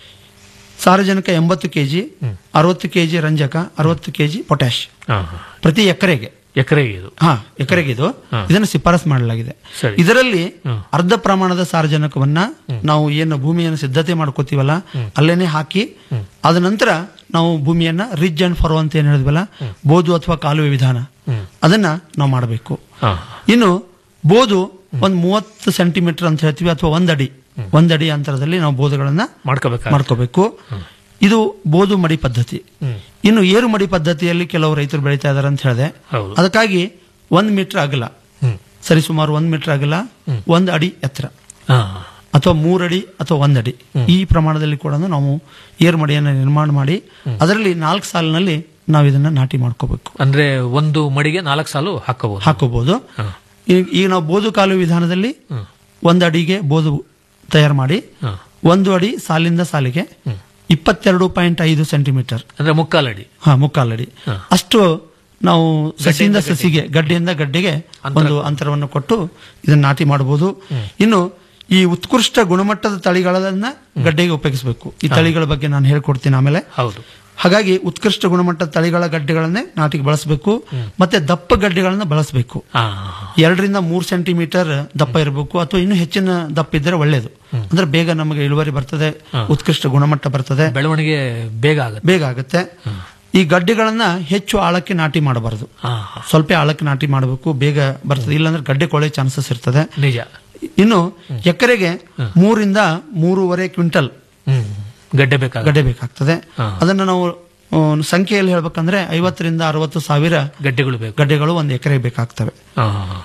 ಸಾರಜನಕ ಎಂಬತ್ತು ಕೆಜಿ ಅರವತ್ತು ಕೆಜಿ ರಂಜಕ ಅರವತ್ತು ಕೆಜಿ ಪೊಟ್ಯಾಶ್ ಪ್ರತಿ ಎಕರೆಗೆ ಎಕರೆಗೆ ಇದು ಹಾ ಎಕರೆಗೆ ಇದು ಇದನ್ನು ಶಿಫಾರಸ್ ಮಾಡಲಾಗಿದೆ ಸರಿ. ಇದರಲ್ಲಿ ಅರ್ಧ ಪ್ರಮಾಣದ ಸಾರಜನಕವನ್ನ ನಾವು ಏನು ಭೂಮಿಯನ್ನು ಸಿದ್ಧತೆ ಮಾಡ್ಕೋತೀವಲ್ಲ ಅಲ್ಲೇನೆ ಹಾಕಿ ಅದ ನಂತರ ನಾವು ಭೂಮಿಯನ್ನ ರಿಜ್ ಅಂಡ್ ಫರೋ ಅಂತ ಏನ್ ಹೇಳಿದ್ವಲ್ಲ ಬೋದು ಅಥವಾ ಕಾಲುವೆ ವಿಧಾನ ಅದನ್ನ ನಾವು ಮಾಡಬೇಕು ಇನ್ನು ಬೋದು ಒಂದ್ ಮೂವತ್ತು ಸೆಂಟಿಮೀಟರ್ ಅಂತ ಹೇಳ್ತೀವಿ ಅಥವಾ ಒಂದಡಿ ಒಂದಡಿ ಅಂತರದಲ್ಲಿ ನಾವು ಬೋಧಗಳನ್ನ ಮಾಡ್ಕೋಬೇಕು ಮಾಡ್ಕೋಬೇಕು ಇದು ಬೋದು ಮಡಿ ಪದ್ಧತಿ ಇನ್ನು ಏರು ಮಡಿ ಪದ್ಧತಿಯಲ್ಲಿ ಕೆಲವು ರೈತರು ಬೆಳೀತಾ ಇದಾರೆ ಅಂತ ಹೇಳಿದೆ ಹೌದು. ಅದಕ್ಕಾಗಿ ಒಂದ್ ಮೀಟರ್ ಅಗಲ ಸರಿ ಸುಮಾರು ಒಂದ್ ಮೀಟರ್ ಅಗಲ ಒಂದ್ ಅಡಿ ಎತ್ತರ ಅಥವಾ ಮೂರಡಿ ಅಥವಾ ಒಂದಡಿ ಈ ಪ್ರಮಾಣದಲ್ಲಿ ಕೂಡ ನಾವು ಏರ್ ಮಡಿಯನ್ನು ನಿರ್ಮಾಣ ಮಾಡಿ ಅದರಲ್ಲಿ ನಾಲ್ಕು ಸಾಲಿನಲ್ಲಿ ನಾವು ಇದನ್ನ ನಾಟಿ ಮಾಡ್ಕೋಬೇಕು ಅಂದ್ರೆ ಒಂದು ಮಡಿಗೆ ನಾಲ್ಕು ಸಾಲು ಹಾಕಬಹುದು ಹಾಕೋಬಹುದು ಈಗ ಈಗ ನಾವು ಬೋದು ಕಾಲು ವಿಧಾನದಲ್ಲಿ ಒಂದು ಅಡಿಗೆ ಬೋದು ತಯಾರು ಮಾಡಿ ಒಂದು ಅಡಿ ಸಾಲಿಂದ ಸಾಲಿಗೆ ಇಪ್ಪತ್ತೆರಡು ಪಾಯಿಂಟ್ ಐದು ಸೆಂಟಿಮೀಟರ್ ಅಂದ್ರೆ ಮುಕ್ಕಾಲಡಿ ಹಾ ಮುಕ್ಕಾಲಡಿ ಅಷ್ಟು ನಾವು ಸಸಿಯಿಂದ ಸಸಿಗೆ ಗಡ್ಡೆಯಿಂದ ಗಡ್ಡೆಗೆ ಒಂದು ಅಂತರವನ್ನು ಕೊಟ್ಟು ಇದನ್ನ ನಾಟಿ ಮಾಡಬಹುದು ಇನ್ನು ಈ ಉತ್ಕೃಷ್ಟ ಗುಣಮಟ್ಟದ ತಳಿಗಳನ್ನ ಗಡ್ಡೆಗೆ ಉಪಯೋಗಿಸಬೇಕು ಈ ತಳಿಗಳ ಬಗ್ಗೆ ನಾನು ಹೇಳ್ಕೊಡ್ತೀನಿ ಆಮೇಲೆ ಹೌದು ಹಾಗಾಗಿ ಉತ್ಕೃಷ್ಟ ಗುಣಮಟ್ಟದ ತಳಿಗಳ ಗಡ್ಡೆಗಳನ್ನೇ ನಾಟಿಗೆ ಬಳಸಬೇಕು ಮತ್ತೆ ದಪ್ಪ ಗಡ್ಡೆಗಳನ್ನ ಬಳಸಬೇಕು ಎರಡರಿಂದ ಮೂರು ಸೆಂಟಿಮೀಟರ್ ದಪ್ಪ ಇರಬೇಕು ಅಥವಾ ಇನ್ನೂ ಹೆಚ್ಚಿನ ದಪ್ಪ ಇದ್ದರೆ ಒಳ್ಳೆಯದು ಅಂದ್ರೆ ಬೇಗ ನಮಗೆ ಇಳುವರಿ ಬರ್ತದೆ ಉತ್ಕೃಷ್ಟ ಗುಣಮಟ್ಟ ಬರ್ತದೆ ಬೆಳವಣಿಗೆ ಬೇಗ ಆಗುತ್ತೆ ಬೇಗ ಆಗುತ್ತೆ ಈ ಗಡ್ಡೆಗಳನ್ನ ಹೆಚ್ಚು ಆಳಕ್ಕೆ ನಾಟಿ ಮಾಡಬಾರದು ಸ್ವಲ್ಪ ಆಳಕ್ಕೆ ನಾಟಿ ಮಾಡಬೇಕು ಬೇಗ ಬರ್ತದೆ ಇಲ್ಲಾಂದ್ರೆ ಗಡ್ಡೆ ಕೊಳೆ ಚಾನ್ಸಸ್ ಇರ್ತದೆ ನಿಜ ಇನ್ನು ಎಕರೆಗೆ ಮೂರಿಂದ ಮೂರುವರೆ ಕ್ವಿಂಟಲ್ ಹ್ಮ್ ಗಡ್ಡೆ ಬೇಕಾಗ ಗಡ್ಡೆ ಬೇಕಾಗ್ತದೆ ಅದನ್ನ ನಾವು ಆ, ಸಂಖ್ಯೆಯಲ್ಲಿ ಹೇಳ್ಬೇಕಂದ್ರೆ ಐವತ್ತರಿಂದ ಅರವತ್ತು ಸಾವಿರ ಗಡ್ಡೆಗಳು ಬೇಕು ಗಡ್ಡೆಗಳು ಒಂದು ಎಕರೆ ಬೇಕಾಗ್ತವೆ ಆ,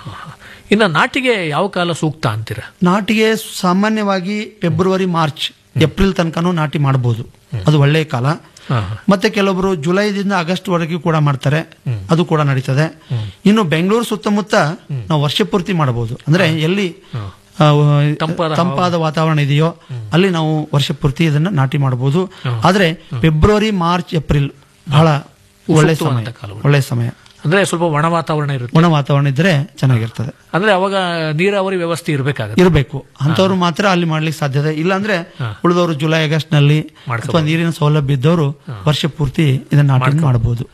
ಇನ್ನ ನಾಟಿಗೆ ಯಾವ ಕಾಲ ಸೂಕ್ತ ಅಂತೀರ ನಾಟಿಗೆ ಸಾಮಾನ್ಯವಾಗಿ ಫೆಬ್ರವರಿ ಮಾರ್ಚ್ ಏಪ್ರಿಲ್ ತನಕನೂ ನಾಟಿ ಮಾಡಬಹುದು ಅದು ಒಳ್ಳೆಯ ಕಾಲ ಮತ್ತೆ ಕೆಲವೊಬ್ರು ಜುಲೈದಿಂದ ಆಗಸ್ಟ್ ವರೆಗೂ ಕೂಡ ಮಾಡ್ತಾರೆ ಅದು ಕೂಡ ನಡೀತದೆ ಇನ್ನು ಬೆಂಗಳೂರು ಸುತ್ತಮುತ್ತ ನಾವು ವರ್ಷ ಪೂರ್ತಿ ಮಾಡಬಹುದು ಅಂದ್ರೆ ಎಲ್ಲಿ ಆ, ತಂಪಾದ ವಾತಾವರಣ ಇದೆಯೋ ಅಲ್ಲಿ ನಾವು ವರ್ಷ ಪೂರ್ತಿ ಇದನ್ನ ನಾಟಿ ಮಾಡಬಹುದು ಆದ್ರೆ ಫೆಬ್ರವರಿ ಮಾರ್ಚ್ ಏಪ್ರಿಲ್ ಬಹಳ ಒಳ್ಳೆ ಸಮಯ ಸೂಕ್ತವಾದಂತ ಕಾಲಗಳು. ಒಳ್ಳೆ ಸಮಯ ಅಂದ್ರೆ ಸ್ವಲ್ಪ ಒಣ ವಾತಾವರಣ ಇರುತ್ತೆ ಒಣ ವಾತಾವರಣ ಇದ್ರೆ ಚೆನ್ನಾಗಿರ್ತದೆ ಅಂದ್ರೆ ಅವಾಗ ನೀರಾವರಿ ವ್ಯವಸ್ಥೆ ಇರಬೇಕಾಗುತ್ತೆ ಇರಬೇಕು ಅಂತವ್ರು ಮಾತ್ರ ಅಲ್ಲಿ ಮಾಡ್ಲಿಕ್ಕೆ ಸಾಧ್ಯತೆ ಇಲ್ಲಾಂದ್ರೆ ಉಳಿದವರು ಜುಲೈ ಆಗಸ್ಟ್ ನಲ್ಲಿ ಅಥವಾ ನೀರಿನ ಸೌಲಭ್ಯ ಇದ್ದವರು ವರ್ಷ ಪೂರ್ತಿ ಇದನ್ನ ನಾಟಿ ಮಾಡಬಹುದು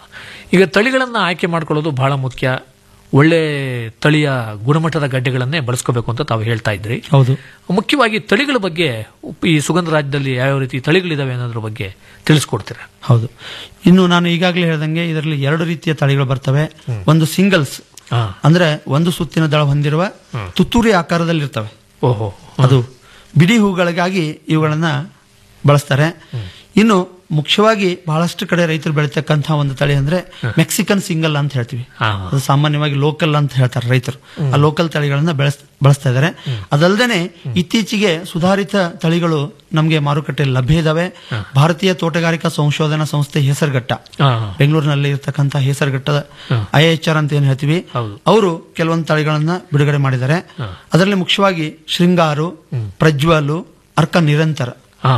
ಈಗ ತಳಿಗಳನ್ನ ಆಯ್ಕೆ ಮಾಡ್ಕೊಳ್ಳೋದು ಬಹಳ ಮುಖ್ಯ ಒಳ್ಳೆ ತಳಿಯ ಗುಣಮಟ್ಟದ ಗಡ್ಡೆಗಳನ್ನೇ ಬಳಸ್ಕೋಬೇಕು ಅಂತ ತಾವು ಹೇಳ್ತಾ ಇದ್ರಿ ಹೌದು ಮುಖ್ಯವಾಗಿ ತಳಿಗಳ ಬಗ್ಗೆ ಈ ಸುಗಂಧ ರಾಜ್ಯದಲ್ಲಿ ಯಾವ್ಯಾವ ರೀತಿ ತಳಿಗಳಿದಾವೆ ಅನ್ನೋದ್ರ ಬಗ್ಗೆ ತಿಳಿಸ್ಕೊಡ್ತೀರಾ ಹೌದು ಇನ್ನು ನಾನು ಈಗಾಗಲೇ ಹೇಳ್ದಂಗೆ ಇದರಲ್ಲಿ ಎರಡು ರೀತಿಯ ತಳಿಗಳು ಬರ್ತವೆ ಒಂದು ಸಿಂಗಲ್ಸ್ ಅಂದ್ರೆ ಒಂದು ಸುತ್ತಿನ ದಳ ಹೊಂದಿರುವ ತುತ್ತೂರಿ ಆಕಾರದಲ್ಲಿ ಇರ್ತವೆ ಓಹೋ ಅದು ಬಿಡಿ ಹೂಗಳಿಗಾಗಿ ಇವುಗಳನ್ನ ಬಳಸ್ತಾರೆ ಇನ್ನು ಮುಖ್ಯವಾಗಿ ಬಹಳಷ್ಟು ಕಡೆ ರೈತರು ಬೆಳೀತಕ್ಕಂತಹ ಒಂದು ತಳಿ ಅಂದ್ರೆ ಮೆಕ್ಸಿಕನ್ ಸಿಂಗಲ್ ಅಂತ ಹೇಳ್ತೀವಿ ಅದು ಸಾಮಾನ್ಯವಾಗಿ ಲೋಕಲ್ ಅಂತ ಹೇಳ್ತಾರೆ ರೈತರು ಆ ಲೋಕಲ್ ತಳಿಗಳನ್ನ ಬೆಳೆಸ್ ಬಳಸ್ತಾ ಇದ್ದಾರೆ ಅದಲ್ಲದೆ ಇತ್ತೀಚೆಗೆ ಸುಧಾರಿತ ತಳಿಗಳು ನಮಗೆ ಮಾರುಕಟ್ಟೆಯಲ್ಲಿ ಲಭ್ಯ ಇದಾವೆ ಭಾರತೀಯ ತೋಟಗಾರಿಕಾ ಸಂಶೋಧನಾ ಸಂಸ್ಥೆ ಹೆಸರುಘಟ್ಟ ಬೆಂಗಳೂರಿನಲ್ಲಿ ಇರ್ತಕ್ಕಂಥ ಹೆಸರುಘಟ್ಟದ ಐ ಎಚ್ ಆರ್ ಅಂತ ಏನ್ ಹೇಳ್ತೀವಿ ಅವರು ಕೆಲವೊಂದು ತಳಿಗಳನ್ನ ಬಿಡುಗಡೆ ಮಾಡಿದ್ದಾರೆ ಅದರಲ್ಲಿ ಮುಖ್ಯವಾಗಿ ಶೃಂಗಾರು ಪ್ರಜ್ವಲು ಅರ್ಕ ನಿರಂತರ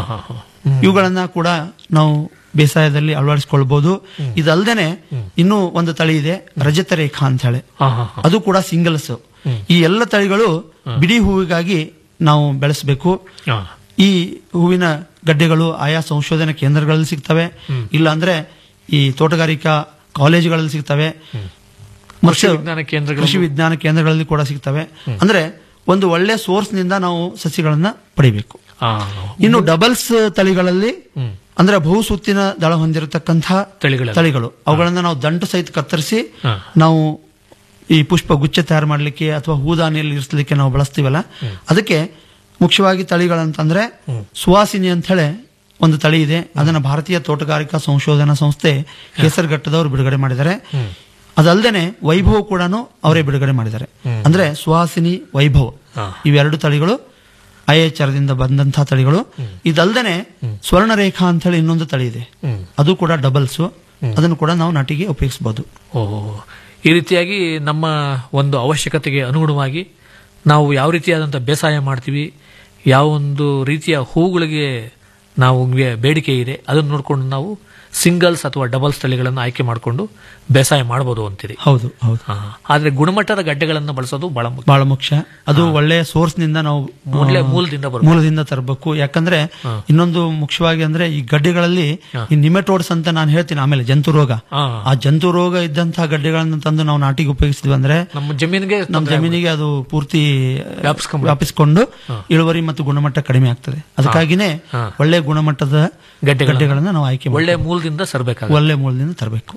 ಇವುಗಳನ್ನ ಕೂಡ ನಾವು ಬೇಸಾಯದಲ್ಲಿ ಅಳವಡಿಸಿಕೊಳ್ಬಹುದು ಇದಲ್ದೇನೆ ಇನ್ನೂ ಒಂದು ತಳಿ ಇದೆ ರಜತ ರೇಖಾ ಅಂತ ಹೇಳಿ ಅದು ಕೂಡ ಸಿಂಗಲ್ಸ್ ಈ ಎಲ್ಲ ತಳಿಗಳು ಬಿಡಿ ಹೂವಿಗಾಗಿ ನಾವು ಬೆಳೆಸಬೇಕು ಈ ಹೂವಿನ ಗಡ್ಡೆಗಳು ಆಯಾ ಸಂಶೋಧನಾ ಕೇಂದ್ರಗಳಲ್ಲಿ ಸಿಗ್ತವೆ ಇಲ್ಲ ಅಂದ್ರೆ ಈ ತೋಟಗಾರಿಕಾ ಕಾಲೇಜುಗಳಲ್ಲಿ ಸಿಗ್ತವೆ ಕೃಷಿ ವಿಜ್ಞಾನ ಕೇಂದ್ರಗಳು ಕೃಷಿ ವಿಜ್ಞಾನ ಕೇಂದ್ರಗಳಲ್ಲಿ ಕೂಡ ಸಿಗ್ತವೆ ಅಂದ್ರೆ ಒಂದು ಒಳ್ಳೆ ಸೋರ್ಸ್ ನಿಂದ ನಾವು ಸಸಿಗಳನ್ನ ಪಡಿಬೇಕು ಇನ್ನು ಡಬಲ್ಸ್ ತಳಿಗಳಲ್ಲಿ ಅಂದ್ರೆ ಬಹುಸುತ್ತಿನ ದಳ ಹೊಂದಿರತಕ್ಕಂತಹ ತಳಿಗಳು ತಳಿಗಳು ಅವುಗಳನ್ನ ನಾವು ದಂಟು ಸಹಿತ ಕತ್ತರಿಸಿ ನಾವು ಈ ಪುಷ್ಪ ಗುಚ್ಛ ತಯಾರು ಮಾಡಲಿಕ್ಕೆ ಅಥವಾ ಹೂದಾನಿಯಲ್ಲಿ ಇರಿಸಲಿಕ್ಕೆ ನಾವು ಬಳಸ್ತೀವಲ್ಲ ಅದಕ್ಕೆ ಮುಖ್ಯವಾಗಿ ತಳಿಗಳಂತಂದ್ರೆ ಸುವಾಸಿನಿ ಅಂತ ಹೇಳಿ ಒಂದು ತಳಿ ಇದೆ ಅದನ್ನ ಭಾರತೀಯ ತೋಟಗಾರಿಕಾ ಸಂಶೋಧನಾ ಸಂಸ್ಥೆ ಹೆಸರುಘಟ್ಟದವರು ಬಿಡುಗಡೆ ಮಾಡಿದ್ದಾರೆ ಅದಲ್ಲದೆ ವೈಭವ್ ಕೂಡ ಅವರೇ ಬಿಡುಗಡೆ ಮಾಡಿದ್ದಾರೆ ಅಂದ್ರೆ ಸುಹಾಸಿನಿ ವೈಭವ್ ಇವೆರಡು ತಳಿಗಳು ಐ ಎಚ್ ದಿಂದ ಬಂದಂತಹ ತಳಿಗಳು ಇದಲ್ದೇನೆ ಸ್ವರ್ಣರೇಖಾ ಅಂತ ಹೇಳಿ ಇನ್ನೊಂದು ತಳಿ ಇದೆ ಅದು ಕೂಡ ಡಬಲ್ಸ್ ಅದನ್ನು ಕೂಡ ನಾವು ನಾಟಿಗೆ ಉಪಯೋಗಿಸಬಹುದು ಓಹೋ ಈ ರೀತಿಯಾಗಿ ನಮ್ಮ ಒಂದು ಅವಶ್ಯಕತೆಗೆ ಅನುಗುಣವಾಗಿ ನಾವು ಯಾವ ರೀತಿಯಾದಂಥ ಬೇಸಾಯ ಮಾಡ್ತೀವಿ ಯಾವ ಒಂದು ರೀತಿಯ ಹೂಗಳಿಗೆ ನಾವು ಬೇಡಿಕೆ ಇದೆ ಅದನ್ನು ನೋಡಿಕೊಂಡು ನಾವು ಸಿಂಗಲ್ಸ್ ಅಥವಾ ಡಬಲ್ಸ್ ತಳಿಗಳನ್ನು ಆಯ್ಕೆ ಮಾಡಿಕೊಂಡು ಬೇಸಾಯ ಮಾಡಬಹುದು ಅಂತೀರಿ ಹೌದು ಹೌದು ಆದ್ರೆ ಗುಣಮಟ್ಟದ ಗಡ್ಡೆಗಳನ್ನು ಬಳಸೋದು ಬಹಳ ಮುಖ್ಯ ಬಹಳ ಮುಖ್ಯ ಅದು ಒಳ್ಳೆಯ ಸೋರ್ಸ್ ನಿಂದ ನಾವು ಮೊದಲೇ ಆ, ಮೂಲದಿಂದ ಬರ್ಬೇಕು. ಮೂಲದಿಂದ ತರಬೇಕು ಯಾಕಂದ್ರೆ ಇನ್ನೊಂದು ಮುಖ್ಯವಾಗಿ ಅಂದ್ರೆ ಈ ಗಡ್ಡೆಗಳಲ್ಲಿ ಈ ನಿಮೆಟೋಡ್ಸ್ ಅಂತ ನಾನು ಹೇಳ್ತೀನಿ ಆಮೇಲೆ ಜಂತು ರೋಗ ಹಾ. ಆ ಜಂತು ರೋಗ ಇದ್ದಂತಹ ಗಡ್ಡೆಗಳನ್ನ ತಂದು ನಾವು ನಾಟಿಗೆ ಉಪಯೋಗಿಸಿದ್ವಿ ಅಂದ್ರೆ ನಮ್ಮ ಜಮೀನಿಗೆ ನಮ್ಮ ಜಮೀನಿಗೆ ಅದು ಪೂರ್ತಿ ವ್ಯಾಪಿಸ್ಕೊಂಡ್ಬಿಡುತ್ತೆ. ವ್ಯಾಪಿಸಿಕೊಂಡು ಇಳುವರಿ ಮತ್ತು ಗುಣಮಟ್ಟ ಕಡಿಮೆ ಆಗ್ತದೆ ಅದಕ್ಕಾಗಿನೇ ಹಾ. ಒಳ್ಳೆ ಗುಣಮಟ್ಟದ ಗಡ್ಡೆಗಳನ್ನ- ಗಡ್ಡೆಗಳನ್ನ ನಾವು ಆಯ್ಕೆ ಒಳ್ಳೆ ಮಾಡ್ಬೇಕು. ಮೂಲದಿಂದ ಸರಬೇಕಾಗ ಒಳ್ಳೆ ಮೂಲದಿಂದ ತರಬೇಕು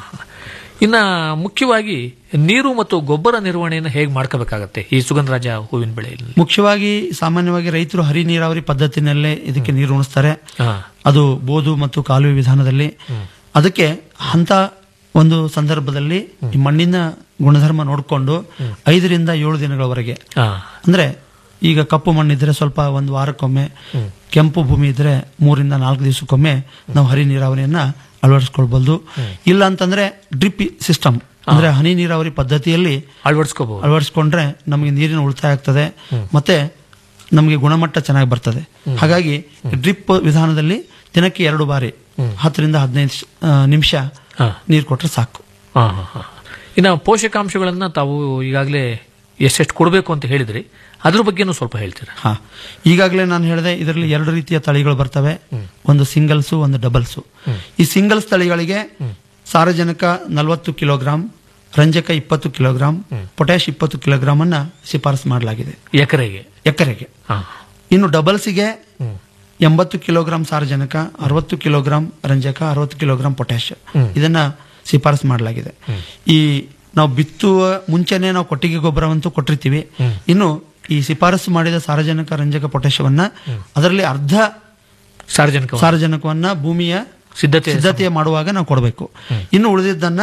ಇನ್ನ ಮುಖ್ಯವಾಗಿ ನೀರು ಮತ್ತು ಗೊಬ್ಬರ ನಿರ್ವಹಣೆಯನ್ನು ಹೇಗೆ ಮಾಡ್ಕೋಬೇಕಾಗತ್ತೆ ಈ ಸುಗಂಧರಾಜ ಹೂವಿನ ಬೆಳೆಯಲ್ಲಿ ಮುಖ್ಯವಾಗಿ ಸಾಮಾನ್ಯವಾಗಿ ರೈತರು ಹರಿ ನೀರಾವರಿ ಪದ್ಧತಿನಲ್ಲೇ ಇದಕ್ಕೆ ನೀರು ಉಣಿಸ್ತಾರೆ ಹಾ. ಅದು ಬೋದು ಮತ್ತು ಕಾಲುವೆ ವಿಧಾನದಲ್ಲಿ ಅದಕ್ಕೆ ಅಂತ ಒಂದು ಸಂದರ್ಭದಲ್ಲಿ ಈ ಮಣ್ಣಿನ ಗುಣಧರ್ಮ ನೋಡಿಕೊಂಡು ಐದರಿಂದ ಏಳು ದಿನಗಳವರೆಗೆ ಹಾ. ಅಂದ್ರೆ ಈಗ ಕಪ್ಪು ಮಣ್ಣಿದ್ರೆ ಸ್ವಲ್ಪ ಒಂದು ವಾರಕ್ಕೊಮ್ಮೆ ಕೆಂಪು ಭೂಮಿ ಇದ್ರೆ ಮೂರಿಂದ ನಾಲ್ಕು ದಿವಸಕ್ಕೊಮ್ಮೆ ನಾವು ಹರಿ ನೀರಾವರಿಯನ್ನ ಅಳವಡಿಸ್ಕೊಳ್ಬಹುದು ಇಲ್ಲ ಅಂತಂದ್ರೆ ಡ್ರಿಪ್ ಸಿಸ್ಟಮ್ ಅಂದ್ರೆ ಹನಿ ನೀರಾವರಿ ಪದ್ಧತಿಯಲ್ಲಿ ಅಳವಡಿಸ್ಕೋಬಹುದು ಅಳವಡಿಸ್ಕೊಂಡ್ರೆ ನಮಗೆ ನೀರಿನ ಉಳಿತಾಯ ಆಗ್ತದೆ ಮತ್ತೆ ನಮಗೆ ಗುಣಮಟ್ಟ ಚೆನ್ನಾಗಿ ಬರ್ತದೆ ಹಾಗಾಗಿ ಡ್ರಿಪ್ ವಿಧಾನದಲ್ಲಿ ದಿನಕ್ಕೆ ಎರಡು ಬಾರಿ ಹತ್ತರಿಂದ ಹದಿನೈದು ನಿಮಿಷ ನೀರು ಕೊಟ್ರೆ ಸಾಕು ಹಾ, ಹಾ, ಹಾ. ಇನ್ನು ಪೋಷಕಾಂಶಗಳನ್ನ ತಾವು ಈಗಾಗಲೇ ಎಷ್ಟೆಷ್ಟು ಕೊಡಬೇಕು ಅಂತ ಹೇಳಿದ್ರಿ ಅದ್ರ ಬಗ್ಗೆನೂ ಸ್ವಲ್ಪ ಹೇಳ್ತೀರಾ ಹಾ ಈಗಾಗಲೇ ನಾನು ಹೇಳಿದೆ ಇದರಲ್ಲಿ ಎರಡು ರೀತಿಯ ತಳಿಗಳು ಬರ್ತವೆ ಒಂದು ಸಿಂಗಲ್ಸು ಒಂದು ಡಬಲ್ಸು ಈ ಸಿಂಗಲ್ಸ್ ತಳಿಗಳಿಗೆ ಸಾರಜನಕ ನಲವತ್ತು ಕಿಲೋಗ್ರಾಂ ರಂಜಕ ಇಪ್ಪತ್ತು ಕಿಲೋಗ್ರಾಂ ಪೊಟ್ಯಾಶ್ ಇಪ್ಪತ್ತು ಕಿಲೋಗ್ರಾಂ ಅನ್ನ ಶಿಫಾರಸು ಮಾಡಲಾಗಿದೆ ಎಕರೆಗೆ ಎಕರೆಗೆ ಹಾ. ಇನ್ನು ಡಬಲ್ಸಿಗೆ ಎಂಬತ್ತು ಕಿಲೋಗ್ರಾಂ ಸಾರಜನಕ ಅರವತ್ತು ಕಿಲೋಗ್ರಾಂ ರಂಜಕ ಅರವತ್ತು ಕಿಲೋಗ್ರಾಂ ಪೊಟ್ಯಾಶ್ ಇದನ್ನ ಶಿಫಾರಸು ಮಾಡಲಾಗಿದೆ ಈ ನಾವು ಬಿತ್ತುವ ಮುಂಚೆನೆ ನಾವು ಕೊಟ್ಟಿಗೆ ಗೊಬ್ಬರವಂತೂ ಕೊಟ್ಟಿರ್ತೀವಿ ಇನ್ನು ಈ ಶಿಫಾರಸು ಮಾಡಿದ ಸಾರಜನಕ ರಂಜಕ ಪೊಟ್ಯಾಶವನ್ನ ಅದರಲ್ಲಿ ಅರ್ಧ ಸಾರ್ವಜನಿಕ ಸಾರಜನಕವನ್ನ ಭೂಮಿಯ ಸಿದ್ಧತೆ ಸಿದ್ಧತೆ ಮಾಡುವಾಗ ನಾವು ಕೊಡಬೇಕು ಇನ್ನು ಉಳಿದಿದ್ದನ್ನ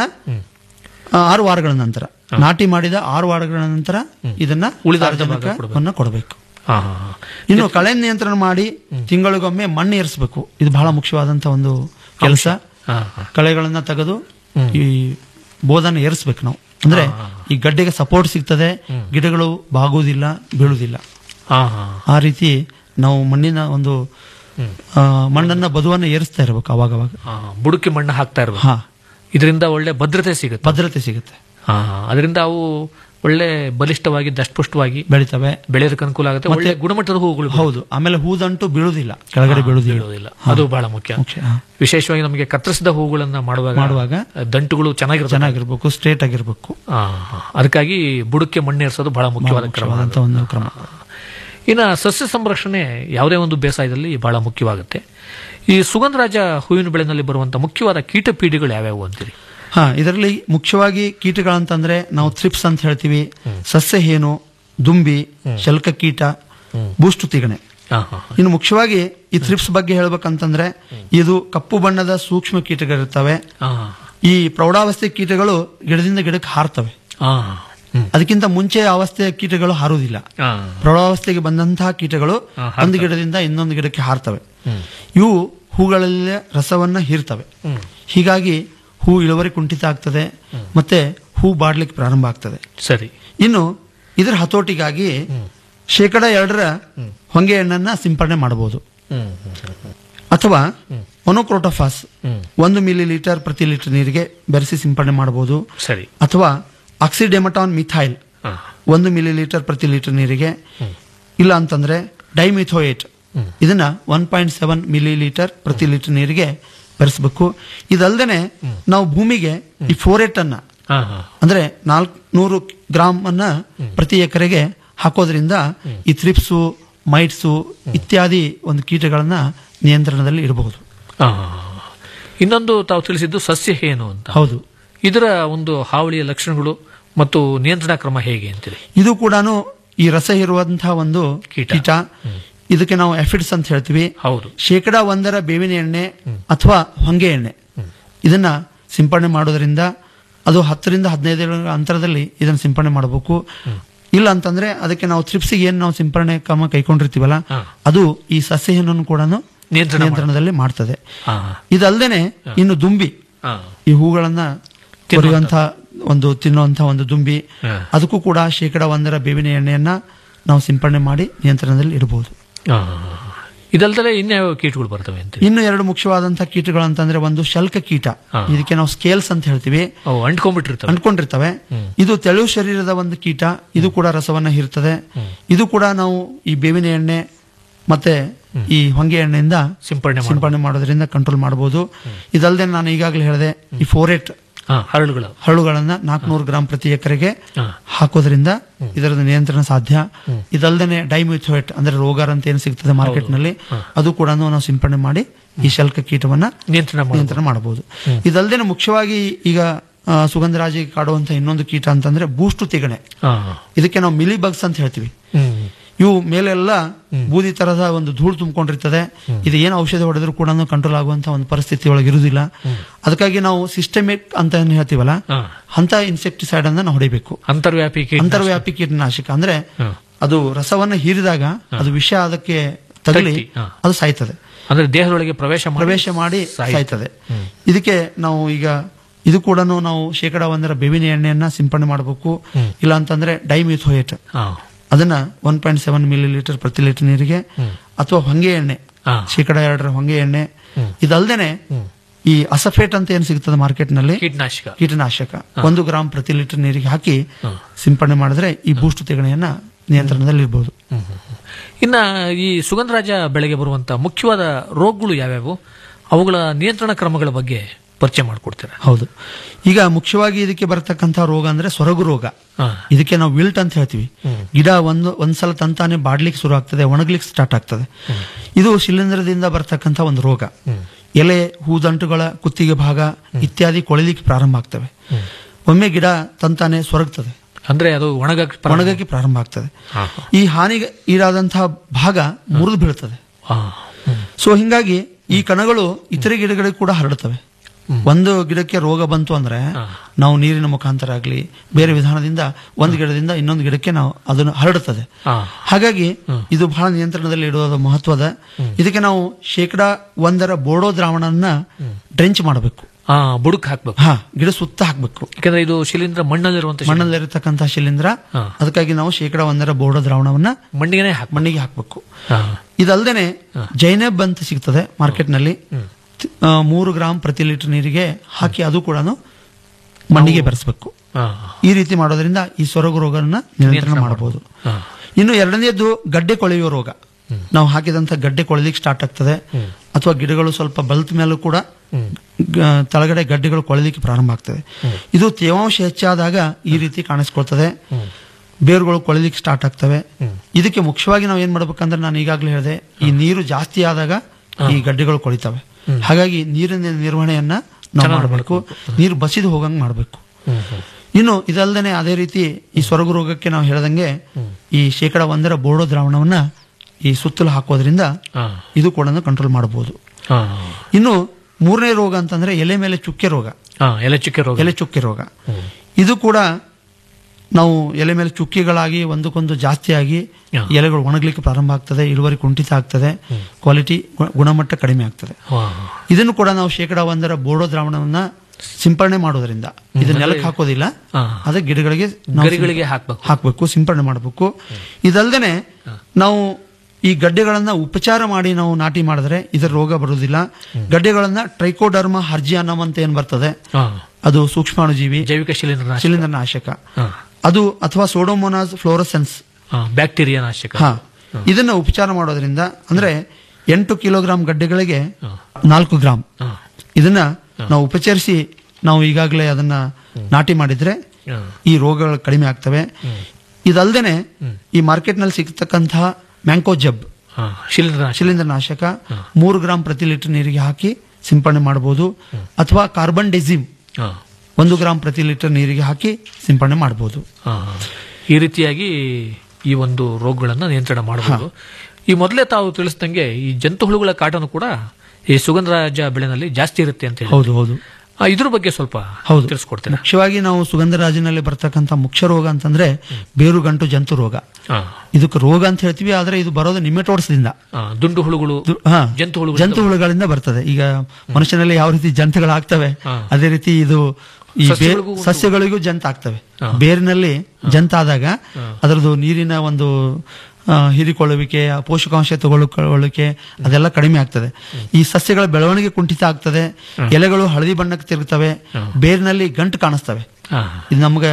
ಆ, ಆರು ವಾರಗಳ ನಂತರ ನಾಟಿ ಮಾಡಿದ ಆರು ವಾರಗಳ ನಂತರ ಇದನ್ನ ಉಳಿದ ಅರ್ಧ ಭಾಗ ಸಾರಜನಕವನ್ನ ಕೊಡಬೇಕು ಹಾ, ಹಾ, ಹಾ. ಇನ್ನು ಕಳೆ ನಿಯಂತ್ರಣ ಮಾಡಿ ತಿಂಗಳಿಗೊಮ್ಮೆ ಮಣ್ಣು ಏರಿಸಬೇಕು ಇದು ಬಹಳ ಮುಖ್ಯವಾದಂತ ಒಂದು ಕೆಲಸ ಹಾ, ಹಾ. ಕಳೆಗಳನ್ನ ತೆಗೆದು ಈ ಬೋಧನ ಏರಿಸ್ಬೇಕು ನಾವು ಅಂದ್ರೆ ಈ ಗಡ್ಡೆಗೆ ಸಪೋರ್ಟ್ ಸಿಗ್ತದೆ ಗಿಡಗಳು ಬಾಗುವುದಿಲ್ಲ ಬೀಳುವುದಿಲ್ಲ ಹಾ, ಹಾ. ಆ ರೀತಿ ನಾವು ಮಣ್ಣಿನ ಒಂದು ಆ, ಮಣ್ಣನ್ನ ಬದುವನ್ನ ಏರಿಸ್ತಾ ಇರಬೇಕು ಅವಾಗ ಅವಾಗ ಹಾ, ಬುಡಕ್ಕೆ ಮಣ್ಣು ಹಾಕ್ತಾ ಇರ್ಬೇಕು ಹಾ ಇದರಿಂದ ಒಳ್ಳೆ ಭದ್ರತೆ ಸಿಗುತ್ತೆ ಭದ್ರತೆ ಸಿಗುತ್ತೆ ಹಾ, ಹಾ. ಅದರಿಂದ ಅವು ಒಳ್ಳೆ ಬಲಿಷ್ಠವಾಗಿ ದಷ್ಟಪುಷ್ಟವಾಗಿ ಬೆಳಿತವೆ ಬೆಳೆಯೋದಕ್ಕೆ ಅನುಕೂಲ ಆಗುತ್ತೆ ಒಳ್ಳೆ ಗುಣಮಟ್ಟದ ಹೂಗಳು ಹೌದು ಆಮೇಲೆ ಹೂದಂಟು ಬೀಳುವುದಿಲ್ಲ ಕೆಳಗಡೆ ಬೀಳುವುದಿಲ್ಲ ಬೀಳೋದಿಲ್ಲ ಅದು ಬಹಳ ಮುಖ್ಯ ವಿಶೇಷವಾಗಿ ನಮಗೆ ಕತ್ತರಿಸಿದ ಹೂಗಳನ್ನ ಮಾಡುವಾಗ ಮಾಡುವಾಗ ದಂಟುಗಳು ಚೆನ್ನಾಗಿರುತ್ತೆ ಚೆನ್ನಾಗಿರ್ಬೇಕು ಸ್ಟ್ರೇಟ್ ಆಗಿರ್ಬೇಕು ಆ, ಅದಕ್ಕಾಗಿ ಬುಡಕ್ಕೆ ಮಣ್ಣೇರಿಸೋದು ಬಹಳ ಮುಖ್ಯವಾದ ಕ್ರಮ ಮುಖ್ಯವಾದಂತ ಒಂದು ಕ್ರಮ ಇನ್ನು ಸಸ್ಯ ಸಂರಕ್ಷಣೆ ಯಾವುದೇ ಒಂದು ಬೇಸಾಯದಲ್ಲಿ ಬಹಳ ಮುಖ್ಯವಾಗುತ್ತೆ ಈ ಸುಗಂಧರಾಜ ಹೂವಿನ ಬೆಳೆನಲ್ಲಿ ಬರುವಂತ ಮುಖ್ಯವಾದ ಕೀಟ ಪೀಡಿಗಳು ಯಾವ್ಯಾವು ಅಂತೀರಿ ಹಾ ಇದರಲ್ಲಿ ಮುಖ್ಯವಾಗಿ ಕೀಟಗಳಂತಂದ್ರೆ ನಾವು ಥ್ರಿಪ್ಸ್ ಅಂತ ಹೇಳ್ತೀವಿ ಸಸ್ಯ ಹೇನು ದುಂಬಿ ಶಲ್ಕ ಕೀಟ ಬೂಷ್ಟು ತಿಗಣೆ ಹಾ, ಹಾ, ಇನ್ನು ಮುಖ್ಯವಾಗಿ ಈ ಥ್ರಿಪ್ಸ್ ಬಗ್ಗೆ ಹೇಳ್ಬೇಕಂತಂದ್ರೆ ಇದು ಕಪ್ಪು ಬಣ್ಣದ ಸೂಕ್ಷ್ಮ ಕೀಟಗಳಿರ್ತವೆ ಹಾ, ಈ ಪ್ರೌಢಾವಸ್ಥೆ ಕೀಟಗಳು ಗಿಡದಿಂದ ಗಿಡಕ್ಕೆ ಹಾರ್ತವೆ ಹಾ, ಹ್ಮ್. ಅದಕ್ಕಿಂತ ಮುಂಚೆ ಅವಸ್ಥೆಯ ಕೀಟಗಳು ಹಾರುವುದಿಲ್ಲ ಹಾ, ಪ್ರೌಢಾವಸ್ಥೆಗೆ ಬಂದಂತಹ ಕೀಟಗಳು ಹಾ, ಒಂದು ಗಿಡದಿಂದ ಇನ್ನೊಂದು ಗಿಡಕ್ಕೆ ಹಾರ್ತವೆ ಹ್ಮ್. ಇವು ಹೂಗಳಲ್ಲಿ ರಸವನ್ನ ಹೀರ್ತವೆ ಹ್ಮ್. ಹೀಗಾಗಿ ಹೂ ಇಳುವರಿ ಕುಂಠಿತ ಆಗ್ತದೆ ಮತ್ತೆ ಹೂ ಬಾಡ್ಲಿಕ್ಕೆ ಪ್ರಾರಂಭ ಆಗ್ತದೆ ಸರಿ ಇನ್ನು ಇದರ ಹತೋಟಿಗಾಗಿ ಶೇಕಡ ಎರಡರ ಹೊಂಗೆ ಎಣ್ಣನ್ನ ಸಿಂಪಡಣೆ ಮಾಡಬಹುದು ಹ್ಮ್, ಅಥವಾ ಮೊನೋಕ್ರೋಟೋಫಾಸ್ ಒಂದು ಮಿಲಿ ಲೀಟರ್ ಪ್ರತಿ ಲೀಟರ್ ನೀರಿಗೆ ಬೆರೆಸಿ ಸಿಂಪಡಣೆ ಮಾಡಬಹುದು ಸರಿ ಅಥವಾ ಆಕ್ಸಿಡೆಮಟಾನ್ ಮಿಥೈಲ್ ಹಾ. ಒಂದು ಮಿಲಿ ಲೀಟರ್ ಪ್ರತಿ ಲೀಟರ್ ನೀರಿಗೆ ಇಲ್ಲ ಅಂತಂದ್ರೆ ಡೈಮಿಥೋಯೇಟ್ ಇದನ್ನ one point seven millilitre ಪ್ರತಿ ಲೀಟರ್ ನೀರಿಗೆ ಬೆರೆಸಬೇಕು ಇದಲ್ದೇನೆ ನಾವು ಭೂಮಿಗೆ ಈ ಫೋರೇಟ್ ಅನ್ನ ಹಾ, ಹಾ. ಅಂದ್ರೆ ನಾಲ್ಕುನೂರು ಗ್ರಾಮ್ ಅನ್ನ ಪ್ರತಿ ಎಕರೆಗೆ ಹಾಕೋದ್ರಿಂದ ಈ ಥ್ರಿಪ್ಸು ಮೈಟ್ಸು ಇತ್ಯಾದಿ ಒಂದು ಕೀಟಗಳನ್ನ ನಿಯಂತ್ರಣದಲ್ಲಿ ಇಡಬಹುದು ಹಾ, ಹಾ, ಹಾ. ಇನ್ನೊಂದು ತಾವು ತಿಳಿಸಿದ್ದು ಸಸ್ಯ ಏನು ಅಂತ ಹೌದು ಇದರ ಒಂದು ಹಾವಳಿಯ ಲಕ್ಷಣಗಳು ಮತ್ತು ನಿಯಂತ್ರಣ ಕ್ರಮ ಹೇಗೆ ಅಂತೀರಿ ಇದು ಕೂಡ ಈ ರಸ ಇರುವಂತಹ ಒಂದು ಕೀಟ. ಕೀಟ ಇದಕ್ಕೆ ನಾವು ಎಫಿಡ್ಸ್ ಅಂತ ಹೇಳ್ತೀವಿ ಹೌದು ಶೇಕಡ ಒಂದರ ಬೇವಿನ ಎಣ್ಣೆ ಅಥವಾ ಹೊಂಗೆ ಎಣ್ಣೆ ಇದನ್ನ ಸಿಂಪಡಣೆ ಮಾಡೋದ್ರಿಂದ ಅದು ಹತ್ತರಿಂದ ಹದಿನೈದು ಅಂತರದಲ್ಲಿ ಇದನ್ನ ಸಿಂಪಡಣೆ ಮಾಡಬೇಕು ಇಲ್ಲ ಅಂತಂದ್ರೆ ಅದಕ್ಕೆ ನಾವು ಥ್ರಿಪ್ಸಿಗೆ ಏನು ನಾವು ಸಿಂಪಡಣೆ ಕ್ರಮ ಕೈಕೊಂಡಿರ್ತೀವಲ್ಲ ಅದು ಈ ಸಸ್ಯವನ್ನು ಕೂಡ ನಿಯಂತ್ರಣ ನಿಯಂತ್ರಣದಲ್ಲಿ ಮಾಡ್ತದೆ ಹಾ, ಇದಲ್ದೇನೆ ಇನ್ನು ದುಂಬಿ ಹಾ. ಈ ಹೂಗಳನ್ನ ಕೊರೆಯುವಂತ ಒಂದು ತಿನ್ನುವಂತ ಒಂದು ದುಂಬಿ ಹಾ. ಅದಕ್ಕೂ ಕೂಡ ಶೇಕಡ ಒಂದರ ಬೇವಿನ ಎಣ್ಣೆಯನ್ನ ನಾವು ಸಿಂಪಡಣೆ ಮಾಡಿ ನಿಯಂತ್ರಣದಲ್ಲಿ ಇಡಬಹುದು ಹಾ, ಹಾ, ಹಾ. ಇದಲ್ದಲೆ ಇನ್ಯಾವ ಕೀಟಗಳು ಬರ್ತವೆ ಅಂತ ಇನ್ನು ಎರಡು ಮುಖ್ಯವಾದಂತಹ ಕೀಟಗಳು ಅಂತಂದ್ರೆ ಒಂದು ಶಲ್ಕ ಕೀಟ ಹಾ. ಇದಕ್ಕೆ ನಾವು ಸ್ಕೇಲ್ಸ್ ಅಂತ ಹೇಳ್ತೀವಿ ಅವು ಅಂಟ್ಕೊಂಡ್ಬಿಟ್ಟಿರ್ತವೆ ಅಂಟ್ಕೊಂಡಿರ್ತವೆ ಇದು ತೆಳು ಶರೀರದ ಒಂದು ಕೀಟ ಇದು ಕೂಡ ರಸವನ್ನ ಹೀರ್ತದೆ ಇದು ಕೂಡ ನಾವು ಈ ಬೇವಿನ ಎಣ್ಣೆ ಮತ್ತೆ ಈ ಹೊಂಗೆ ಎಣ್ಣೆಯಿಂದ ಸಿಂಪಡಣೆ ಸಿಂಪಡಣೆ ಮಾಡೋದ್ರಿಂದ ಕಂಟ್ರೋಲ್ ಮಾಡಬಹುದು ಇದಲ್ಲದೆ ನಾನು ಈಗಾಗಲೇ ಹೇಳಿದೆ ಈ ಫೋರೇಟ್ ಹಾ, ಹರಳುಗಳು ಹರಳುಗಳನ್ನ ನಾಲ್ಕುನೂರು ಗ್ರಾಂ ಪ್ರತಿ ಎಕರೆಗೆ ಹಾ. ಹಾಕೋದ್ರಿಂದ ಇದರದ ನಿಯಂತ್ರಣ ಸಾಧ್ಯ ಇದಲ್ದೇನೆ ಡೈಮಿಥೋಯೇಟ್ ಅಂದ್ರೆ ರೋಗಾರ್ ಅಂತ ಏನು ಸಿಗ್ತದೆ ಮಾರ್ಕೆಟ್ ನಲ್ಲಿ ಅದು ಕೂಡ ನಾವು ಸಿಂಪಡಣೆ ಮಾಡಿ ಈ ಶಲ್ಕ ಕೀಟವನ್ನ ನಿಯಂತ್ರಣ ಮಾಡ್ಬೋದು. ನಿಯಂತ್ರಣ ಮಾಡಬಹುದು ಇದಲ್ದೇನೆ ಮುಖ್ಯವಾಗಿ ಈಗ ಆ, ಸುಗಂಧರಾಜಿಗೆ ಕಾಡುವಂತ ಇನ್ನೊಂದು ಕೀಟ ಅಂತಂದ್ರೆ ಬೂಷ್ಟು ತಿಗಣೆ ಹಾ, ಇದಕ್ಕೆ ನಾವು ಮಿಲಿ ಬಗ್ಸ್ ಅಂತ ಹೇಳ್ತೀವಿ ಹ್ಮ್. ಇವು ಮೇಲೆಲ್ಲ ಬೂದಿ ತರದ ಒಂದು ಧೂಳು ತುಂಬಿಕೊಂಡಿರ್ತದೆ ಇದು ಏನು ಔಷಧಿ ಹೊಡೆದ್ರು ಕೂಡ ಕಂಟ್ರೋಲ್ ಆಗುವಂತ ಒಂದು ಪರಿಸ್ಥಿತಿ ಒಳಗೆ ಇರುವುದಿಲ್ಲ ಅದಕ್ಕಾಗಿ ನಾವು ಸಿಸ್ಟಮಿಕ್ ಅಂತ ಏನ್ ಹೇಳ್ತೀವಲ್ಲ ಹಾ. ಅಂತ ಇನ್ಸೆಕ್ಟಿಸೈಡ್ ಅನ್ನ ನಾವು ಹೊಡಿಬೇಕು ಅಂತರ್ವ್ಯಾಪಿ ಕೀಟ ಅಂತರ್ವ್ಯಾಪಿ ಕೀಟನಾಶಕ ಅಂದ್ರೆ ಅದು ರಸವನ್ನ ಹೀರಿದಾಗ ಅದು ವಿಷ ಅದಕ್ಕೆ ತಗಲಿ ತಟ್ಟಿ, ಹಾ. ಅದು ಸಾಯ್ತದೆ ಅಂದ್ರೆ ದೇಹದೊಳಗೆ ಪ್ರವೇಶ ಮಾಡಿ ಪ್ರವೇಶ ಮಾಡಿ ಸಾಯ್ತದೆ. ಸಾಯ್ತದೆ ಇದಕ್ಕೆ ನಾವು ಈಗ ಇದು ಕೂಡ ನಾವು ಶೇಕಡ ಒಂದರ ಬೇವಿನ ಎಣ್ಣೆಯನ್ನ ಸಿಂಪಡಣೆ ಮಾಡಬೇಕು ಇಲ್ಲ ಅಂತಂದ್ರೆ ಡೈಮಿಥೋಯೇಟ್ ಹಾ. ಅದನ್ನ one point seven millilitre ಪ್ರತಿ ಲೀಟರ್ ನೀರಿಗೆ ಅಥವಾ ಹೊಂಗೆ ಎಣ್ಣೆ ಹಾ. ಶೇಕಡ ಎರಡರ ಹೊಂಗೆ ಎಣ್ಣೆ ಇದಲ್ದೇನೆ ಈ ಅಸಫೇಟ್ ಅಂತ ಏನ್ ಸಿಗ್ತದೆ ಮಾರ್ಕೆಟ್ ನಲ್ಲಿ ಕೀಟನಾಶಕ ಕೀಟನಾಶಕ ಒಂದು ಗ್ರಾಮ್ ಪ್ರತಿ ಲೀಟರ್ ನೀರಿಗೆ ಹಾಕಿ ಸಿಂಪಡಣೆ ಮಾಡಿದ್ರೆ ಈ ಬೂಸ್ಟ್ ತೆಗಣೆಯನ್ನ ನಿಯಂತ್ರಣದಲ್ಲಿ ಇರಬಹುದು ಇನ್ನ ಈ ಸುಗಂಧರಾಜ ಬೆಳೆಗೆ ಬರುವಂತ ಮುಖ್ಯವಾದ ರೋಗಗಳು ಯಾವ್ಯಾವು ಅವುಗಳ ನಿಯಂತ್ರಣ ಕ್ರಮಗಳ ಬಗ್ಗೆ ಪರಿಚಯ ಮಾಡಿಕೊಡ್ತೀರಾ ಹೌದು ಈಗ ಮುಖ್ಯವಾಗಿ ಇದಕ್ಕೆ ಬರತಕ್ಕಂತಹ ರೋಗ ಅಂದ್ರೆ ಸೊರಗು ರೋಗ ಹಾ. ಇದಕ್ಕೆ ನಾವು ವಿಲ್ಟ್ ಅಂತ ಹೇಳ್ತೀವಿ ಗಿಡ ಒಂದು ಒಂದ್ಸಲ ತಂತಾನೆ ಬಾಡ್ಲಿಕ್ಕೆ ಶುರು ಆಗ್ತದೆ ಒಣಗ್ಲಿಕ್ಕೆ ಸ್ಟಾರ್ಟ್ ಆಗ್ತದೆ ಇದು ಶಿಲೀಂಧ್ರದಿಂದ ಬರ್ತಕ್ಕಂಥ ಒಂದು ರೋಗ ಎಲೆ ಹೂದಂಟುಗಳ ಕುತ್ತಿಗೆ ಭಾಗ ಇತ್ಯಾದಿ ಕೊಳಿಲಿಕ್ಕೆ ಪ್ರಾರಂಭ ಆಗ್ತವೆ ಒಮ್ಮೆ ಗಿಡ ತಂತಾನೆ ಸೊರಗ್ತದೆ ಅಂದ್ರೆ ಅದು ಒಣಗಕ್ಕೆ ಪ್ರಾರಂಭ- ಒಣಗಕ್ಕೆ ಪ್ರಾರಂಭ ಆಗ್ತದೆ ಈ ಹಾನಿಗೆ ಈಡಾದಂತಹ ಭಾಗ ಮುರಿದು ಬೀಳ್ತದೆ ಸೊ ಹಿಂಗಾಗಿ ಈ ಕಣಗಳು ಇತರೆ ಗಿಡಗಳಿಗೆ ಕೂಡ ಹರಡುತ್ತವೆ ಒಂದು ಗಿಡಕ್ಕೆ ರೋಗ ಬಂತು ಅಂದ್ರೆ ನಾವು ನೀರಿನ ಮುಖಾಂತರ ಆಗಲಿ ಬೇರೆ ವಿಧಾನದಿಂದ ಒಂದು ಗಿಡದಿಂದ ಇನ್ನೊಂದು ಗಿಡಕ್ಕೆ ನಾವು ಅದನ್ನು ಹರಡುತ್ತದೆ ಹಾಗಾಗಿ ಇದು ಬಹಳ ನಿಯಂತ್ರಣದಲ್ಲಿ ಇಡುವುದು ಮಹತ್ವದ ಇದಕ್ಕೆ ನಾವು ಶೇಕಡ ಒಂದರ ಬೋಡೋ ದ್ರಾವಣನ ಡ್ರೆಂಚ್ ಮಾಡಬೇಕು ಹಾ ಬುಡಕ್ ಹಾಕ್ಬೇಕು ಹಾ ಗಿಡ ಸುತ್ತ ಹಾಕ್ಬೇಕು ಯಾಕಂದ್ರೆ ಇದು ಶಿಲೀಂಧ್ರ ಮಣ್ಣಲ್ಲಿರುವಂತ ಮಣ್ಣಲ್ಲಿರತಕ್ಕಂಥ ಶಿಲೀಂಧ್ರ ಅದಕ್ಕಾಗಿ ನಾವು ಶೇಕಡ ಒಂದರ ಬೋಡೋ ದ್ರಾವಣವನ್ನ ಮಣ್ಣಿಗೆ ಮಣ್ಣಿಗೆ ಹಾಕ್ಬೇಕು ಇದಲ್ದೇನೆ ಜೈನೆಬ್ ಅಂತ ಸಿಗ್ತದೆ ಮಾರ್ಕೆಟ್ ನಲ್ಲಿ ಆ, ಮೂರು ಗ್ರಾಮ್ ಪ್ರತಿ ಲೀಟರ್ ನೀರಿಗೆ ಹಾಕಿ ಅದು ಕೂಡ ಮಣ್ಣಿಗೆ ಬೆರೆಸಬೇಕು ಈ ರೀತಿ ಮಾಡೋದ್ರಿಂದ ಈ ಸೊರಗು ರೋಗನ ನಿಯಂತ್ರಣ ಮಾಡಬಹುದು ಇನ್ನು ಎರಡನೇದು ಗಡ್ಡೆ ಕೊಳೆಯುವ ರೋಗ ನಾವು ಹಾಕಿದಂತ ಗಡ್ಡೆ ಕೊಳೆಲಿಕ್ಕೆ ಸ್ಟಾರ್ಟ್ ಆಗ್ತದೆ ಅಥವಾ ಗಿಡಗಳು ಸ್ವಲ್ಪ ಬಲ್ತ್ ಮೇಲೂ ಕೂಡ ಗ- ತಳಗಡೆ ಗಡ್ಡೆಗಳು ಕೊಳೆಲಿಕ್ಕೆ ಪ್ರಾರಂಭ ಆಗ್ತದೆ ಇದು ತೇವಾಂಶ ಹೆಚ್ಚಾದಾಗ ಈ ರೀತಿ ಕಾಣಿಸ್ಕೊಳ್ತದೆ ಬೇರುಗಳು ಕೊಳೆಲಿಕ್ಕೆ ಸ್ಟಾರ್ಟ್ ಆಗ್ತವೆ ಇದಕ್ಕೆ ಮುಖ್ಯವಾಗಿ ನಾವು ಏನ್ ಮಾಡ್ಬೇಕಂದ್ರೆ ನಾನು ಈಗಾಗಲೇ ಹೇಳಿದೆ ಈ ನೀರು ಜಾಸ್ತಿ ಆದಾಗ ಈ ಗಡ್ಡೆಗಳು ಕೊಳಿತವೆ ಹಾಗಾಗಿ ನೀರಿನ ನಿರ್ವಹಣೆಯನ್ನ ನಾವು ಮಾಡಬೇಕು ನೀರು ಬಸಿದು ಹೋಗಂಗ್ ಮಾಡಬೇಕು ಇನ್ನು ಇದಲ್ದೇನೆ ಅದೇ ರೀತಿ ಈ ಸೊರಗು ರೋಗಕ್ಕೆ ನಾವು ಹೇಳ್ದಂಗೆ ಈ ಶೇಕಡ ಒಂದರ ಬೋರ್ಡೋ ದ್ರಾವಣವನ್ನ ಈ ಸುತ್ತಲೂ ಹಾಕೋದ್ರಿಂದ ಇದು ಕೂಡ ಕಂಟ್ರೋಲ್ ಮಾಡಬಹುದು ಇನ್ನು ಮೂರನೇ ರೋಗ ಅಂತಂದ್ರೆ ಎಲೆ ಮೇಲೆ ಚುಕ್ಕೆ ರೋಗ ಹಾ ಎಲೆ ಚುಕ್ಕೆ ರೋಗ ಎಲೆ ಚುಕ್ಕೆ ರೋಗ ಇದು ಕೂಡ ನಾವು ಎಲೆ ಮೇಲೆ ಚುಕ್ಕಿಗಳಾಗಿ ಒಂದಕ್ಕೊಂದು ಜಾಸ್ತಿ ಆಗಿ ಎಲೆಗಳು ಒಣಗ್ಲಿಕ್ಕೆ ಪ್ರಾರಂಭ ಆಗ್ತದೆ ಇಳುವರಿ ಕುಂಠಿತ ಆಗ್ತದೆ ಕ್ವಾಲಿಟಿ ಗು- ಗುಣಮಟ್ಟ ಕಡಿಮೆ ಆಗ್ತದೆ ಇದನ್ನು ಕೂಡ ನಾವು ಶೇಕಡ ಒಂದರ ಬೋಡೋ ದ್ರಾವಣವನ್ನ ಸಿಂಪರಣೆ ಮಾಡೋದ್ರಿಂದ ಇದು ನೆಲಕ್ಕೆ ಹಾಕೋದಿಲ್ಲ ಹಾ. ಅದೇ ಗಿಡಗಳಿಗೆ ನಾವು ಗರಿಗಳಿಗೆ ಹಾಕ್ಬೇಕು. ಹಾಕ್ಬೇಕು ಸಿಂಪರಣೆ ಮಾಡಬೇಕು ಇದಲ್ದೇನೆ ನಾವು ಈ ಗಡ್ಡೆಗಳನ್ನ ಉಪಚಾರ ಮಾಡಿ ನಾವು ನಾಟಿ ಮಾಡಿದ್ರೆ ಇದರ ರೋಗ ಬರುವುದಿಲ್ಲ ಗಡ್ಡೆಗಳನ್ನ ಟ್ರೈಕೋಡರ್ಮ ಹರ್ಜಿಯಾನಮ್ ಅಂತ ಏನ್ ಬರ್ತದೆ ಹಾ. ಅದು ಸೂಕ್ಷ್ಮಾಣುಜೀವಿ ಜೈವಿಕ ಶಿಲೀಂಧ್ರ ಶಿಲೀಂಧ್ರ ನಾಶಕ ಅದು ಅಥವಾ ಸೋಡೋಮೋನಾಸ್ ಫ್ಲೋರಸೆನ್ಸ್ ಬ್ಯಾಕ್ಟೀರಿಯಾ ನಾಶಕ ಹಾ ಇದನ್ನ ಉಪಚಾರ ಮಾಡೋದ್ರಿಂದ ಅಂದ್ರೆ ಎಂಟು ಕಿಲೋಗ್ರಾಂ ಗಡ್ಡೆಗಳಿಗೆ ನಾಲ್ಕು ಗ್ರಾಂ ಇದನ್ನ ನಾವು ಉಪಚರಿಸಿ ನಾವು ಈಗಾಗಲೇ ಅದನ್ನ ನಾಟಿ ಮಾಡಿದ್ರೆ ಈ ರೋಗಗಳು ಕಡಿಮೆ ಆಗ್ತವೆ ಇದಲ್ದೇನೆ ಈ ಮಾರ್ಕೆಟ್ ನಲ್ಲಿ ಸಿಗತಕ್ಕಂತಹ ಮ್ಯಾಂಕೋ ಜಬ್ ಶಿಲೀಂಧ್ರ ಶಿಲೀಂಧ್ರ ನಾಶಕ ಮೂರು ಗ್ರಾಂ ಪ್ರತಿ ಲೀಟರ್ ನೀರಿಗೆ ಹಾಕಿ ಸಿಂಪಡಣೆ ಮಾಡಬಹುದು ಅಥವಾ ಕಾರ್ಬನ್ ಡೆಸಿಮ್ ಒಂದು ಗ್ರಾಂ ಪ್ರತಿ ಲೀಟರ್ ನೀರಿಗೆ ಹಾಕಿ ಸಿಂಪಡಣೆ ಮಾಡಬಹುದು ಹಾ. ಈ ರೀತಿಯಾಗಿ ಈ ಒಂದು ರೋಗಗಳನ್ನ ನಿಯಂತ್ರಣ ಮಾಡಬಹುದು ಈ ಮೊದಲೇ ತಾವು ತಿಳಿಸಿದಂಗೆ ಈ ಜಂತು ಹುಳುಗಳ ಕಾಟನು ಕೂಡ ಈ ಸುಗಂಧರಾಜ ಬೆಳೆನಲ್ಲಿ ಜಾಸ್ತಿ ಇರುತ್ತೆ ಅಂತ ಹೇಳಿ ಹೌದು ಹೌದು ಆ, ಇದ್ರ ಬಗ್ಗೆ ಸ್ವಲ್ಪ ಹೌದು ತಿಳಿಸ್ಕೊಡ್ತೀರಾ ಮುಖ್ಯವಾಗಿ ನಾವು ಸುಗಂಧರಾಜಿನಲ್ಲಿ ಬರ್ತಕ್ಕಂಥ ಮುಖ್ಯ ರೋಗ ಅಂತಂದ್ರೆ ಬೇರುಗಂಟು ಜಂತು ರೋಗ ಹಾ. ಇದಕ್ಕೆ ರೋಗ ಅಂತ ಹೇಳ್ತೀವಿ ಆದ್ರೆ ಇದು ಬರೋದು ನಿಮೆಟೋಡ್ಸ್ದಿಂದ ಆ, ದುಂಡು ಹುಳುಗಳು ಹಾ, ಜಂತು ಹುಳುಗಳು ಜಂತು ಹುಳುಗಳಿಂದ ಬರ್ತದೆ ಈಗ ಮನುಷ್ಯನಲ್ಲಿ ಯಾವ ರೀತಿ ಜಂತುಗಳಾಗ್ತವೆ ಹಾ. ಅದೇ ರೀತಿ ಇದು ಈ ಬೇ- ಸಸ್ಯಗಳಿಗೂ ಒಂದು- ಸಸ್ಯಗಳಿಗೂ ಜಂತ ಆಗ್ತವೆ ಹಾ. ಬೇರಿನಲ್ಲಿ ಜಂತ ಆದಾಗ ಅದರದ್ದು ನೀರಿನ ಒಂದು ಆ, ಹೀರಿಕೊಳ್ಳುವಿಕೆ ಆ ಪೋಷಕಾಂಶ ತಗೊಳ್ಳಿಕೊಳ್ಳುವಿಕೆ ಅದೆಲ್ಲ ಕಡಿಮೆ ಆಗ್ತದೆ ಈ ಸಸ್ಯಗಳ ಬೆಳವಣಿಗೆ ಕುಂಠಿತ ಆಗ್ತದೆ ಎಲೆಗಳು ಹಳದಿ ಬಣ್ಣಕ್ಕೆ ತಿರುಗ್ತವೆ ಬೇರಿನಲ್ಲಿ ಗಂಟು ಕಾಣಿಸ್ತವೆ ಹಾ. ಇದು ನಮ್ಗೆ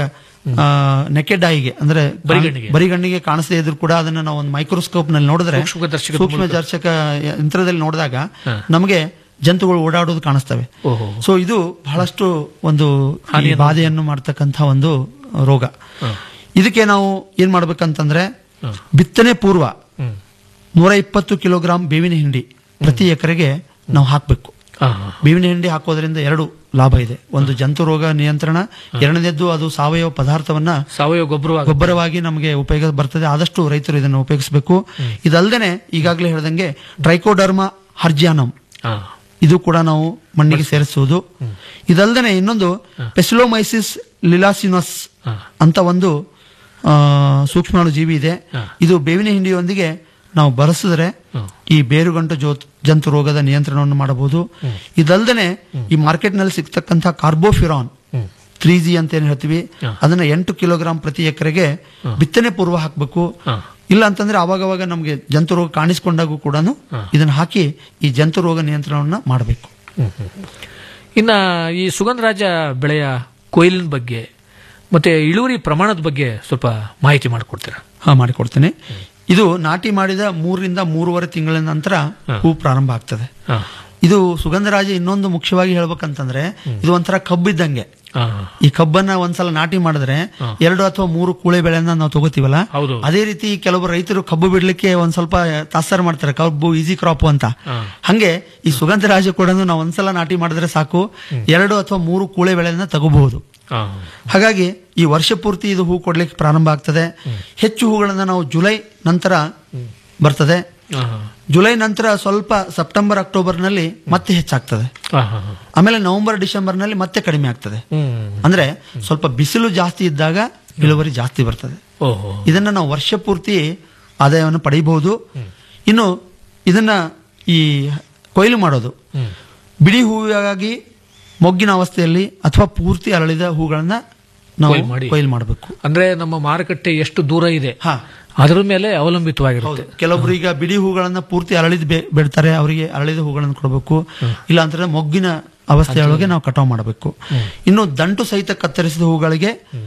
ನೆಕೆಡ್ ಆಯಿಗೆ ಅಂದ್ರೆ ಬರಿಗಣ್ಣಿಗೆ. ಬರಿಗಣ್ಣಿಗೆ ಕಾಣಿಸದೇ ಇದ್ರು ಕೂಡ ಅದನ್ನ ನಾವು ಒಂದು ಮೈಕ್ರೋಸ್ಕೋಪ್ ನಲ್ಲಿ ನೋಡಿದ್ರೆ ಸೂಕ್ಷ್ಮದರ್ಶಕದ ಸೂಕ್ಷ್ಮ ಮೂಲಕ. ದರ್ಶಕ ಯಂತ್ರದಲ್ಲಿ ನೋಡಿದಾಗ ಹಾ. ನಮಗೆ ಜಂತುಗಳು ಓಡಾಡೋದು ಕಾಣಿಸ್ತವೆ ಓಹೋ. ಸೊ ಇದು ಬಹಳಷ್ಟು ಒಂದು ಈ ಹಾನಿಯನ್ನು- ಬಾಧೆಯನ್ನು ಮಾಡ್ತಕ್ಕಂಥ ಒಂದು ರೋಗ ಇದಕ್ಕೆ ನಾವು ಏನ್ ಮಾಡ್ಬೇಕಂತಂದ್ರೆ ಬಿತ್ತನೆ ಪೂರ್ವ ಹ್ಮ್. ನೂರ ಇಪ್ಪತ್ತು ಕಿಲೋಗ್ರಾಂ ಬೇವಿನ ಹಿಂಡಿ ಪ್ರತಿ ಎಕರೆಗೆ ನಾವು ಹಾಕಬೇಕು ಹಾ. ಬೇವಿನ ಹಿಂಡಿ ಹಾಕೋದ್ರಿಂದ ಎರಡು ಲಾಭ ಇದೆ ಒಂದು ಜಂತು ರೋಗ ನಿಯಂತ್ರಣ ಎರಡನೇದ್ದು ಅದು ಸಾವಯವ ಪದಾರ್ಥವನ್ನ ಸಾವಯವ ಗೊಬ್ಬರ ಗೊಬ್ಬರವಾಗಿ ನಮಗೆ ಉಪಯೋಗ ಬರ್ತದೆ ಆದಷ್ಟು ರೈತರು ಇದನ್ನು ಉಪಯೋಗಿಸಬೇಕು ಇದಲ್ದೇನೆ ಈಗಾಗಲೇ ಹೇಳ್ದಂಗೆ ಟ್ರೈಕೋಡರ್ಮ ಹರ್ಜಿಯಾನಮ್ ಇದು ಕೂಡ ನಾವು ಮಣ್ಣಿಗೆ ಸೇರಿಸುವುದು ಇದಲ್ದೇನೆ ಇನ್ನೊಂದು ಪೆಸಿಲೋಮೈಸಿಸ್ ಲಿಲಾಸಿನಸ್ ಅಂತ ಒಂದು ಆ, ಸೂಕ್ಷ್ಮಾಣು ಜೀವಿ ಇದೆ ಇದು ಬೇವಿನ ಹಿಂಡಿಯೊಂದಿಗೆ ನಾವು ಬರೆಸಿದ್ರೆ ಈ ಬೇರುಗಂಟು ಜೋ ಜಂತು ರೋಗದ ನಿಯಂತ್ರಣವನ್ನು ಮಾಡಬಹುದು ಇದಲ್ದೇನೆ ಈ ಮಾರ್ಕೆಟ್ ನಲ್ಲಿ ಸಿಗ್ತಕ್ಕಂಥ ಕಾರ್ಬೋಫಿರಾನ್ ತ್ರೀ ಜಿ ಅಂತ ಏನ್ ಹೇಳ್ತೀವಿ ಅದನ್ನ ಎಂಟು ಕಿಲೋಗ್ರಾಂ ಪ್ರತಿ ಎಕರೆಗೆ ಬಿತ್ತನೆ ಪೂರ್ವ ಹಾಕಬೇಕು ಇಲ್ಲ ಅಂತಂದ್ರೆ ಅವಾಗವಾಗ ನಮಗೆ ಜಂತು ರೋಗ ಕಾಣಿಸ್ಕೊಂಡಾಗೂ ಕೂಡ ಇದನ್ನ ಹಾಕಿ ಈ ಜಂತು ರೋಗ ನಿಯಂತ್ರಣವನ್ನ ಮಾಡಬೇಕು ಇನ್ನ ಈ ಸುಗಂಧರಾಜ ಬೆಳೆಯ ಕೊಯ್ಲಿನ ಬಗ್ಗೆ ಮತ್ತೆ ಇಳುವರಿ ಪ್ರಮಾಣದ ಬಗ್ಗೆ ಸ್ವಲ್ಪ ಮಾಹಿತಿ ಮಾಡಿಕೊಡ್ತೀರಾ ಹಾ ಮಾಡಿಕೊಡ್ತೇನೆ ಇದು ನಾಟಿ ಮಾಡಿದ ಮೂರರಿಂದ ಮೂರುವರೆ ತಿಂಗಳ ನಂತರ ಹೂ ಪ್ರಾರಂಭ ಆಗ್ತದೆ ಇದು ಸುಗಂಧರಾಜ ಇನ್ನೊಂದು ಮುಖ್ಯವಾಗಿ ಹೇಳ್ಬೇಕಂತಂದ್ರೆ ಇದು ಒಂಥರ ಕಬ್ಬು ಇದ್ದಂಗೆ ಈ ಕಬ್ಬನ್ನ ಒಂದ್ಸಲ ನಾಟಿ ಮಾಡಿದ್ರೆ ಎರಡು ಅಥವಾ ಮೂರು ಕೂಳೆ ಬೆಳೆಯನ್ನ ನಾವು ತಗೋತೀವಲ್ಲ ಹೌದು. ಅದೇ ರೀತಿ ಕೆಲವು ರೈತರು ಕಬ್ಬು ಬಿಡ್ಲಿಕ್ಕೆ ಒಂದ್ ಸ್ವಲ್ಪ ತಾತ್ಸಾರ ಮಾಡ್ತಾರೆ ಕಬ್ಬು ಈಸಿ ಕ್ರಾಪ್ ಅಂತ ಹಂಗೆ ಈ ಸುಗಂಧರಾಜ ಕೂಡ ನಾವು ಒಂದ್ಸಲ ನಾಟಿ ಮಾಡಿದ್ರೆ ಸಾಕು ಎರಡು ಅಥವಾ ಮೂರು ಕೂಳೆ ಬೆಳೆಯನ್ನ ತಗೋಬಹುದು ಹಾಗಾಗಿ ಈ ವರ್ಷ ಪೂರ್ತಿ ಇದು ಹೂ ಕೊಡ್ಲಿಕ್ಕೆ ಪ್ರಾರಂಭ ಆಗ್ತದೆ ಹೆಚ್ಚು ಹೂಗಳನ್ನ ನಾವು ಜುಲೈ ನಂತರ ಬರ್ತದೆ ಜುಲೈ ನಂತರ ಸ್ವಲ್ಪ ಸೆಪ್ಟೆಂಬರ್ ಅಕ್ಟೋಬರ್ ನಲ್ಲಿ ಮತ್ತೆ ಹೆಚ್ಚಾಗ್ತದೆ ಆಮೇಲೆ ನವೆಂಬರ್ ಡಿಸೆಂಬರ್ ನಲ್ಲಿ ಮತ್ತೆ ಕಡಿಮೆ ಆಗ್ತದೆ ಅಂದ್ರೆ ಸ್ವಲ್ಪ ಬಿಸಿಲು ಜಾಸ್ತಿ ಇದ್ದಾಗ ಇಳುವರಿ ಜಾಸ್ತಿ ಬರ್ತದೆ ಓಹೋ ಇದನ್ನ ನಾವು ವರ್ಷ ಪೂರ್ತಿ ಆದಾಯವನ್ನು ಪಡೆಯಬಹುದು ಇನ್ನು ಇದನ್ನ ಈ ಕೊಯ್ಲು ಮಾಡೋದು ಬಿಡಿ ಹೂವಾಗಿ ಮೊಗ್ಗಿನ ಅವಸ್ಥೆಯಲ್ಲಿ ಅಥವಾ ಪೂರ್ತಿ ಅರಳಿದ ಹೂಗಳನ್ನ ನಾವು ಕೊಯ್ಲು ಮಾಡಿ. ಕೊಯ್ಲು ಮಾಡಬೇಕು ಅಂದ್ರೆ ನಮ್ಮ ಮಾರುಕಟ್ಟೆ ಎಷ್ಟು ದೂರ ಇದೆ ಅದರ ಮೇಲೆ ಅವಲಂಬಿತವಾಗಿರುತ್ತೆ ಕೆಲವೊಬ್ರು ಈಗ ಬಿಡಿ ಹೂಗಳನ್ನ ಪೂರ್ತಿ ಅರಳಿದ ಬೆ- ಬಿಡ್ತಾರೆ ಅವರಿಗೆ ಅರಳಿದ ಹೂಗಳನ್ನು ಕೊಡಬೇಕು ಇಲ್ಲ ಅಂತಂದ್ರೆ ಮೊಗ್ಗಿನ ಅವಸ್ಥೆಯೊಳಗೆ ನಾವು ಕಟಾವು ಮಾಡಬೇಕು ಇನ್ನು ದಂಟು ಸಹಿತ ಕತ್ತರಿಸಿದ ಹೂಗಳಿಗೆ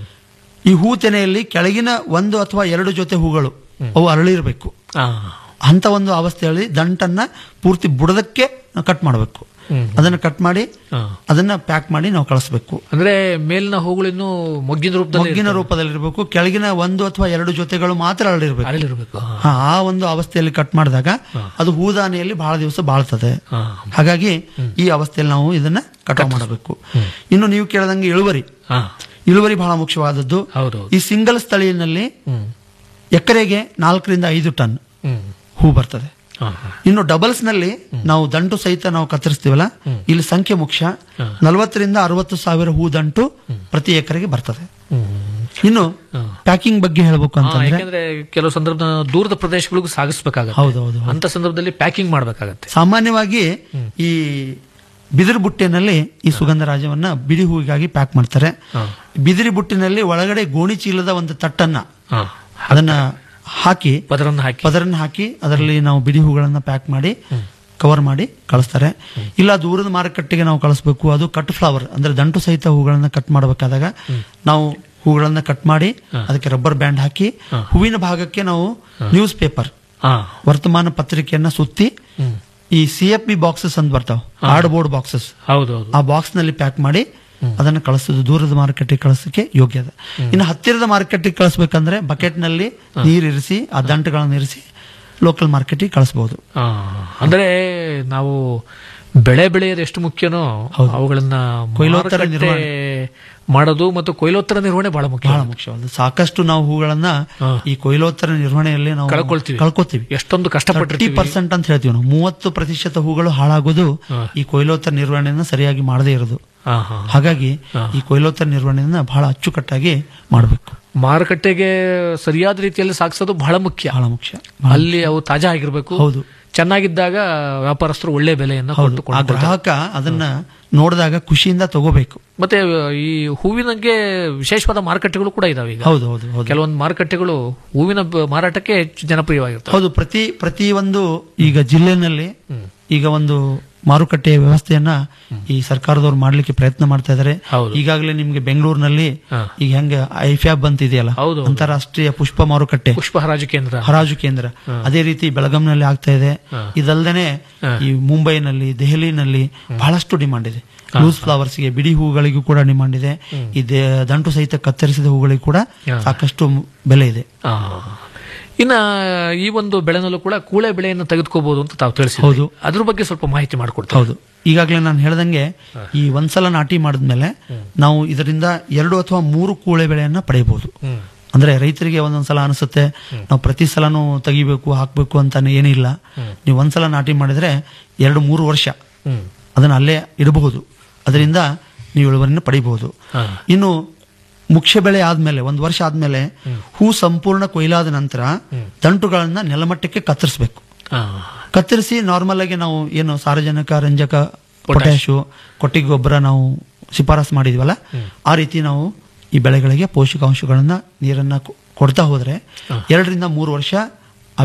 ಈ ಹೂ ತೆನೆಯಲ್ಲಿ ಕೆಳಗಿನ ಒಂದು ಅಥವಾ ಎರಡು ಜೊತೆ ಹೂಗಳು ಅವು ಅರಳಿರಬೇಕು ಅಂತ ಒಂದು ಅವಸ್ಥೆಯಲ್ಲಿ ದಂಟನ್ನ ಪೂರ್ತಿ ಬುಡದಕ್ಕೆ ಕಟ್ ಮಾಡಬೇಕು ಅದನ್ನ ಕಟ್ ಮಾಡಿ ಅದನ್ನ ಪ್ಯಾಕ್ ಮಾಡಿ ನಾವು ಕಳಿಸ್ಬೇಕು ಅಂದ್ರೆ ಮೇಲಿನ ಹೂಗಳಿನ್ನು ಮೊಗ್ಗಿನ ರೂಪದಲ್ಲಿ ಮೊಗ್ಗಿನ ರೂಪದಲ್ಲಿರಬೇಕು ಕೆಳಗಿನ ಒಂದು ಅಥವಾ ಎರಡು ಜೊತೆಗಳು ಮಾತ್ರ ಅರಳಿರ್ಬೇಕು ಅರಳಿರ್ಬೇಕು ಹಾ, ಆ ಒಂದು ಅವಸ್ಥೆಯಲ್ಲಿ ಕಟ್ ಮಾಡಿದಾಗ ಅದು ಹೂದಾನಿಯಲ್ಲಿ ಬಹಳ ದಿವಸ ಬಾಳ್ತದೆ ಹಾಗಾಗಿ ಈ ಅವಸ್ಥೆಯಲ್ಲಿ ನಾವು ಇದನ್ನ ಕಟಾವ್ ಮಾಡಬೇಕು ಇನ್ನು ನೀವು ಕೇಳದಂಗೆ ಇಳುವರಿ ಇಳುವರಿ ಬಹಳ ಮುಖ್ಯವಾದದ್ದು ಈ ಸಿಂಗಲ್ ಸ್ಥಳೀಯನಲ್ಲಿ ಎಕರೆಗೆ ನಾಲ್ಕರಿಂದ ಐದು ಟನ್ ಹೂ ಬರ್ತದೆ ಇನ್ನು ಡಬಲ್ಸ್ ನಲ್ಲಿ ನಾವು ದಂಟು ಸಹಿತ ನಾವು ಕತ್ತರಿಸ್ತೀವಲ್ಲ ಇಲ್ಲಿ ಸಂಖ್ಯೆ ಮುಖ್ಯ ನಲವತ್ತರಿಂದ ಅರವತ್ತು ಸಾವಿರ ಹೂ ದಂಟು ಪ್ರತಿ ಎಕರೆಗೆ ಬರ್ತದೆ ಇನ್ನು ಪ್ಯಾಕಿಂಗ್ ಬಗ್ಗೆ ಹೇಳ್ಬೇಕು ಹಾ, ಅಂತಂದ್ರೆ ಯಾಕಂದ್ರೆ ಕೆಲವು ಸಂದರ್ಭ ದೂರದ ಪ್ರದೇಶಗಳಿಗೂ ಸಾಗಿಸ್ಬೇಕಾಗತ್ತೆ ಹೌದು, ಹೌದು, ಅಂತ ಸಂದರ್ಭದಲ್ಲಿ ಪ್ಯಾಕಿಂಗ್ ಮಾಡ್ಬೇಕಾಗತ್ತೆ ಸಾಮಾನ್ಯವಾಗಿ ಈ ಬಿದಿರು ಬುಟ್ಟಿನಲ್ಲಿ ಈ ಸುಗಂಧರಾಜವನ್ನ ಬಿಡಿ ಹೂವಿಗಾಗಿ ಪ್ಯಾಕ್ ಮಾಡ್ತಾರೆ ಬಿದಿರಿ ಬುಟ್ಟಿನಲ್ಲಿ ಒಳಗಡೆ ಗೋಣಿ ಚೀಲದ ಒಂದು ತಟ್ಟನ್ನ ಅದನ್ನ ಹಾಕಿ ಪದರನ್ನ ಹಾಕಿ ಪದರನ್ನ ಹಾಕಿ ಅದರಲ್ಲಿ ನಾವು ಬಿಡಿ ಹೂಗಳನ್ನ ಪ್ಯಾಕ್ ಮಾಡಿ ಕವರ್ ಮಾಡಿ ಕಳಿಸ್ತಾರೆ ಇಲ್ಲ ದೂರದ ಮಾರುಕಟ್ಟೆಗೆ ನಾವು ಕಳಿಸ್ಬೇಕು ಅದು ಕಟ್ ಫ್ಲವರ್ ಅಂದ್ರೆ ದಂಟು ಸಹಿತ ಹೂಗಳನ್ನ ಕಟ್ ಮಾಡಬೇಕಾದಾಗ ನಾವು ಹೂಗಳನ್ನ ಕಟ್ ಮಾಡಿ ಅದಕ್ಕೆ ರಬ್ಬರ್ ಬ್ಯಾಂಡ್ ಹಾಕಿ ಹೂವಿನ ಭಾಗಕ್ಕೆ ನಾವು ನ್ಯೂಸ್ ಪೇಪರ್ ವರ್ತಮಾನ ಪತ್ರಿಕೆಯನ್ನ ಸುತ್ತಿ ಈ ಸಿ ಎಫ್ ಬಿ ಬಾಕ್ಸಸ್ ಅಂತ ಬರ್ತಾವ ಕಾರ್ಡ್ ಬೋರ್ಡ್ ಬಾಕ್ಸಸ್ ಹೌದೌದು ಆ ಬಾಕ್ಸ್ ನಲ್ಲಿ ಪ್ಯಾಕ್ ಮಾಡಿ ಅದನ್ನ ಕಳಿಸೋದು ದೂರದ ಮಾರುಕಟ್ಟೆಗೆ ಕಳಿಸೋಕೆ ಯೋಗ್ಯ ಅದ ಇನ್ನು ಹತ್ತಿರದ ಮಾರುಕಟ್ಟೆಗೆ ಕಳಿಸ್ಬೇಕಂದ್ರೆ ಬಕೆಟ್ ನಲ್ಲಿ ನೀರಿರಿಸಿ ಆ ದಂಟಗಳನ್ನು ಇರಿಸಿ ಲೋಕಲ್ ಮಾರ್ಕೆಟಿಗೆ ಕಳಿಸಬಹುದು ಆ, ಅಂದ್ರೆ ನಾವು ಬೆಳೆ ಬೆಳೆಯೋದು ಎಷ್ಟು ಮುಖ್ಯನೋ ಅವುಗಳನ್ನ ಕೊಯ್ಲೋತ್ತರ ಮಾರುಕಟ್ಟೆ ನಿರ್ವಹಣೆ. ಮಾಡೋದು ಮತ್ತು ಕೊಯ್ಲೋತ್ತರ ನಿರ್ವಹಣೆ ಬಹಳ ಮುಖ್ಯ ಬಹಳ ಮುಖ್ಯವಾದ ಸಾಕಷ್ಟು ನಾವು ಹೂಗಳನ್ನ ಈ ಕೊಯ್ಲೋತ್ತರ ನಿರ್ವಹಣೆಯಲ್ಲಿ ನಾವು ಕಳ್ಕೊಳ್ತೀವಿ. ಕಳ್ಕೊತೀವಿ ಎಷ್ಟೊಂದು ಕಷ್ಟಪಟ್ಟಿರ್ತೀವಿ. ಪರ್ಸೆಂಟ್ ಅಂತ ಹೇಳ್ತೀವಿ ನಾವು ಮೂವತ್ತು ಪ್ರತಿಶತ ಹೂಗಳು ಹಾಳಾಗೋದು ಈ ಕೊಯ್ಲೋತ್ತರ ನಿರ್ವಹಣೆಯನ್ನ ಸರಿಯಾಗಿ ಮಾಡದೇ ಇರೋದು ಹಾ, ಹಾ. ಹಾಗಾಗಿ ಈ ಕೊಯ್ಲೋತ್ತರ ನಿರ್ವಹಣೆಯನ್ನ ಬಹಳ ಅಚ್ಚುಕಟ್ಟಾಗಿ ಮಾಡಬೇಕು ಮಾರುಕಟ್ಟೆಗೆ ಸರಿಯಾದ ರೀತಿಯಲ್ಲಿ ಸಾಗಿಸೋದು ಬಹಳ ಮುಖ್ಯ ಬಹಳ ಮುಖ್ಯ ಅಲ್ಲಿ ಅವು ತಾಜಾ ಆಗಿರ್ಬೇಕು ಹೌದು. ಚೆನ್ನಾಗಿದ್ದಾಗ ವ್ಯಾಪಾರಸ್ಥರು ಒಳ್ಳೆ ಬೆಲೆಯನ್ನು ಹೌದು ಕೊಟ್ಟು ಆ ಕೊಂಡ್ಕೊಳ್ತಾರೆ. ಗ್ರಾಹಕ ಅದನ್ನ ನೋಡಿದಾಗ ಖುಷಿಯಿಂದ ತಗೋಬೇಕು ಮತ್ತೆ ಈ ಹೂವಿನಗೆ ವಿಶೇಷವಾದ ಮಾರುಕಟ್ಟೆಗಳು ಕೂಡ ಇದಾವೆ ಈಗ ಹೌದು ಹೌದು ಹೌದು ಕೆಲವೊಂದು ಮಾರುಕಟ್ಟೆಗಳು ಹೂವಿನ ಬ- ಮಾರಾಟಕ್ಕೆ ಹೆಚ್ಚು ಜನಪ್ರಿಯವಾಗಿರ್ತವೆ ಹೌದು ಪ್ರತಿ ಪ್ರತಿ ಒಂದು ಈಗ ಜಿಲ್ಲೆನಲ್ಲಿ ಈಗ ಒಂದು ಮಾರುಕಟ್ಟೆಯ ವ್ಯವಸ್ಥೆಯನ್ನ ಈ ಸರ್ಕಾರದವ್ರು ಮಾಡ್ಲಿಕ್ಕೆ ಪ್ರಯತ್ನ ಮಾಡ್ತಾ ಇದಾರೆ ಈಗಾಗಲೇ ನಿಮ್ಗೆ ಬೆಂಗಳೂರಿನಲ್ಲಿ ಈಗ ಹೆಂಗ ಐಫ್ಯಾಬ್ ಅಂತಿದೆಯಲ್ಲ ಅಂತಾರಾಷ್ಟ್ರೀಯ ಪುಷ್ಪ ಮಾರುಕಟ್ಟೆ ಪುಷ್ಪ ಹರಾಜು ಕೇಂದ್ರ ಹರಾಜು ಕೇಂದ್ರ ಅದೇ ರೀತಿ ಬೆಳಗಾಂನಲ್ಲಿ ಆಗ್ತಾ ಇದೆ ಇದಲ್ದೇನೆ ಈ ಮುಂಬೈನಲ್ಲಿ ದೆಹಲಿನಲ್ಲಿ ಬಹಳಷ್ಟು ಡಿಮಾಂಡ್ ಇದೆ ಲೂಸ್ ಫ್ಲವರ್ಸ್ ಗೆ ಬಿಡಿ ಹೂಗಳಿಗೂ ಕೂಡ ಡಿಮಾಂಡ್ ಇದೆ ಈ ದೇ- ದಂಟು ಸಹಿತ ಕತ್ತರಿಸಿದ ಹೂಗಳಿಗೂ ಕೂಡ ಹಾ. ಸಾಕಷ್ಟು ಬೆಲೆ ಇದೆ ಆ. ಇನ್ನ ಈ ಒಂದು ಬೆಳೆನಲ್ಲೂ ಕೂಡ ಕೂಳೆ ಬೆಳೆಯನ್ನು ತೆಗೆದುಕೋಬಹುದು ಅಂತ ತಾವು ತಿಳಿಸಿ ಹೌದು. ಅದ್ರ ಬಗ್ಗೆ ಸ್ವಲ್ಪ ಮಾಹಿತಿ ಮಾಡಿಕೊಡ್ತಾರೆ ಹೌದು ಈಗಾಗಲೇ ನಾನು ಹೇಳ್ದಂಗೆ ಈ ಒಂದ್ಸಲ ನಾಟಿ ಮಾಡಿದ್ಮೇಲೆ ನಾವು ಇದರಿಂದ ಎರಡು ಅಥವಾ ಮೂರು ಕೂಳೆ ಬೆಳೆಯನ್ನ ಪಡೆಯಬಹುದು ಅಂದ್ರೆ ರೈತರಿಗೆ ಒಂದೊಂದ್ಸಲ ಅನಿಸುತ್ತೆ ನಾವು ಪ್ರತಿ ಸಲನೂ ತೆಗಿಬೇಕು ಹಾಕ್ಬೇಕು ಅಂತಾನೆ ಏನಿಲ್ಲ ನೀವು ಒಂದ್ಸಲ ನಾಟಿ ಮಾಡಿದ್ರೆ ಎರಡು ಮೂರು ವರ್ಷ ಅದನ್ನ ಅಲ್ಲೇ ಇಡಬಹುದು ಅದರಿಂದ ನೀವು ಇಳುವರಿನ ಪಡಿಬಹುದು ಇನ್ನು ಮುಖ್ಯ ಬೆಳೆ ಆದ್ಮೇಲೆ ಒಂದು ವರ್ಷ ಆದ್ಮೇಲೆ ಹೂ ಸಂಪೂರ್ಣ ಕೊಯ್ಲಾದ ನಂತರ ದಂಟುಗಳನ್ನ ನೆಲಮಟ್ಟಕ್ಕೆ ಕತ್ತರಿಸಬೇಕು ಆ, ಕತ್ತರಿಸಿ ನಾರ್ಮಲ್ ಆಗಿ ನಾವು ಏನು ಸಾರಜನಕ ರಂಜಕ ಪೊಟ್ಯಾಶು ಕೊಟ್ಟಿಗೆ ಗೊಬ್ಬರ ನಾವು ಶಿಫಾರಸು ಮಾಡಿದ್ವಲ್ಲ ಆ ರೀತಿ ನಾವು ಈ ಬೆಳೆಗಳಿಗೆ ಪೋಷಕಾಂಶಗಳನ್ನ ನೀರನ್ನ ಕೊ- ಕೊಡ್ತಾ ಹೋದ್ರೆ ಎರಡರಿಂದ ಮೂರು ವರ್ಷ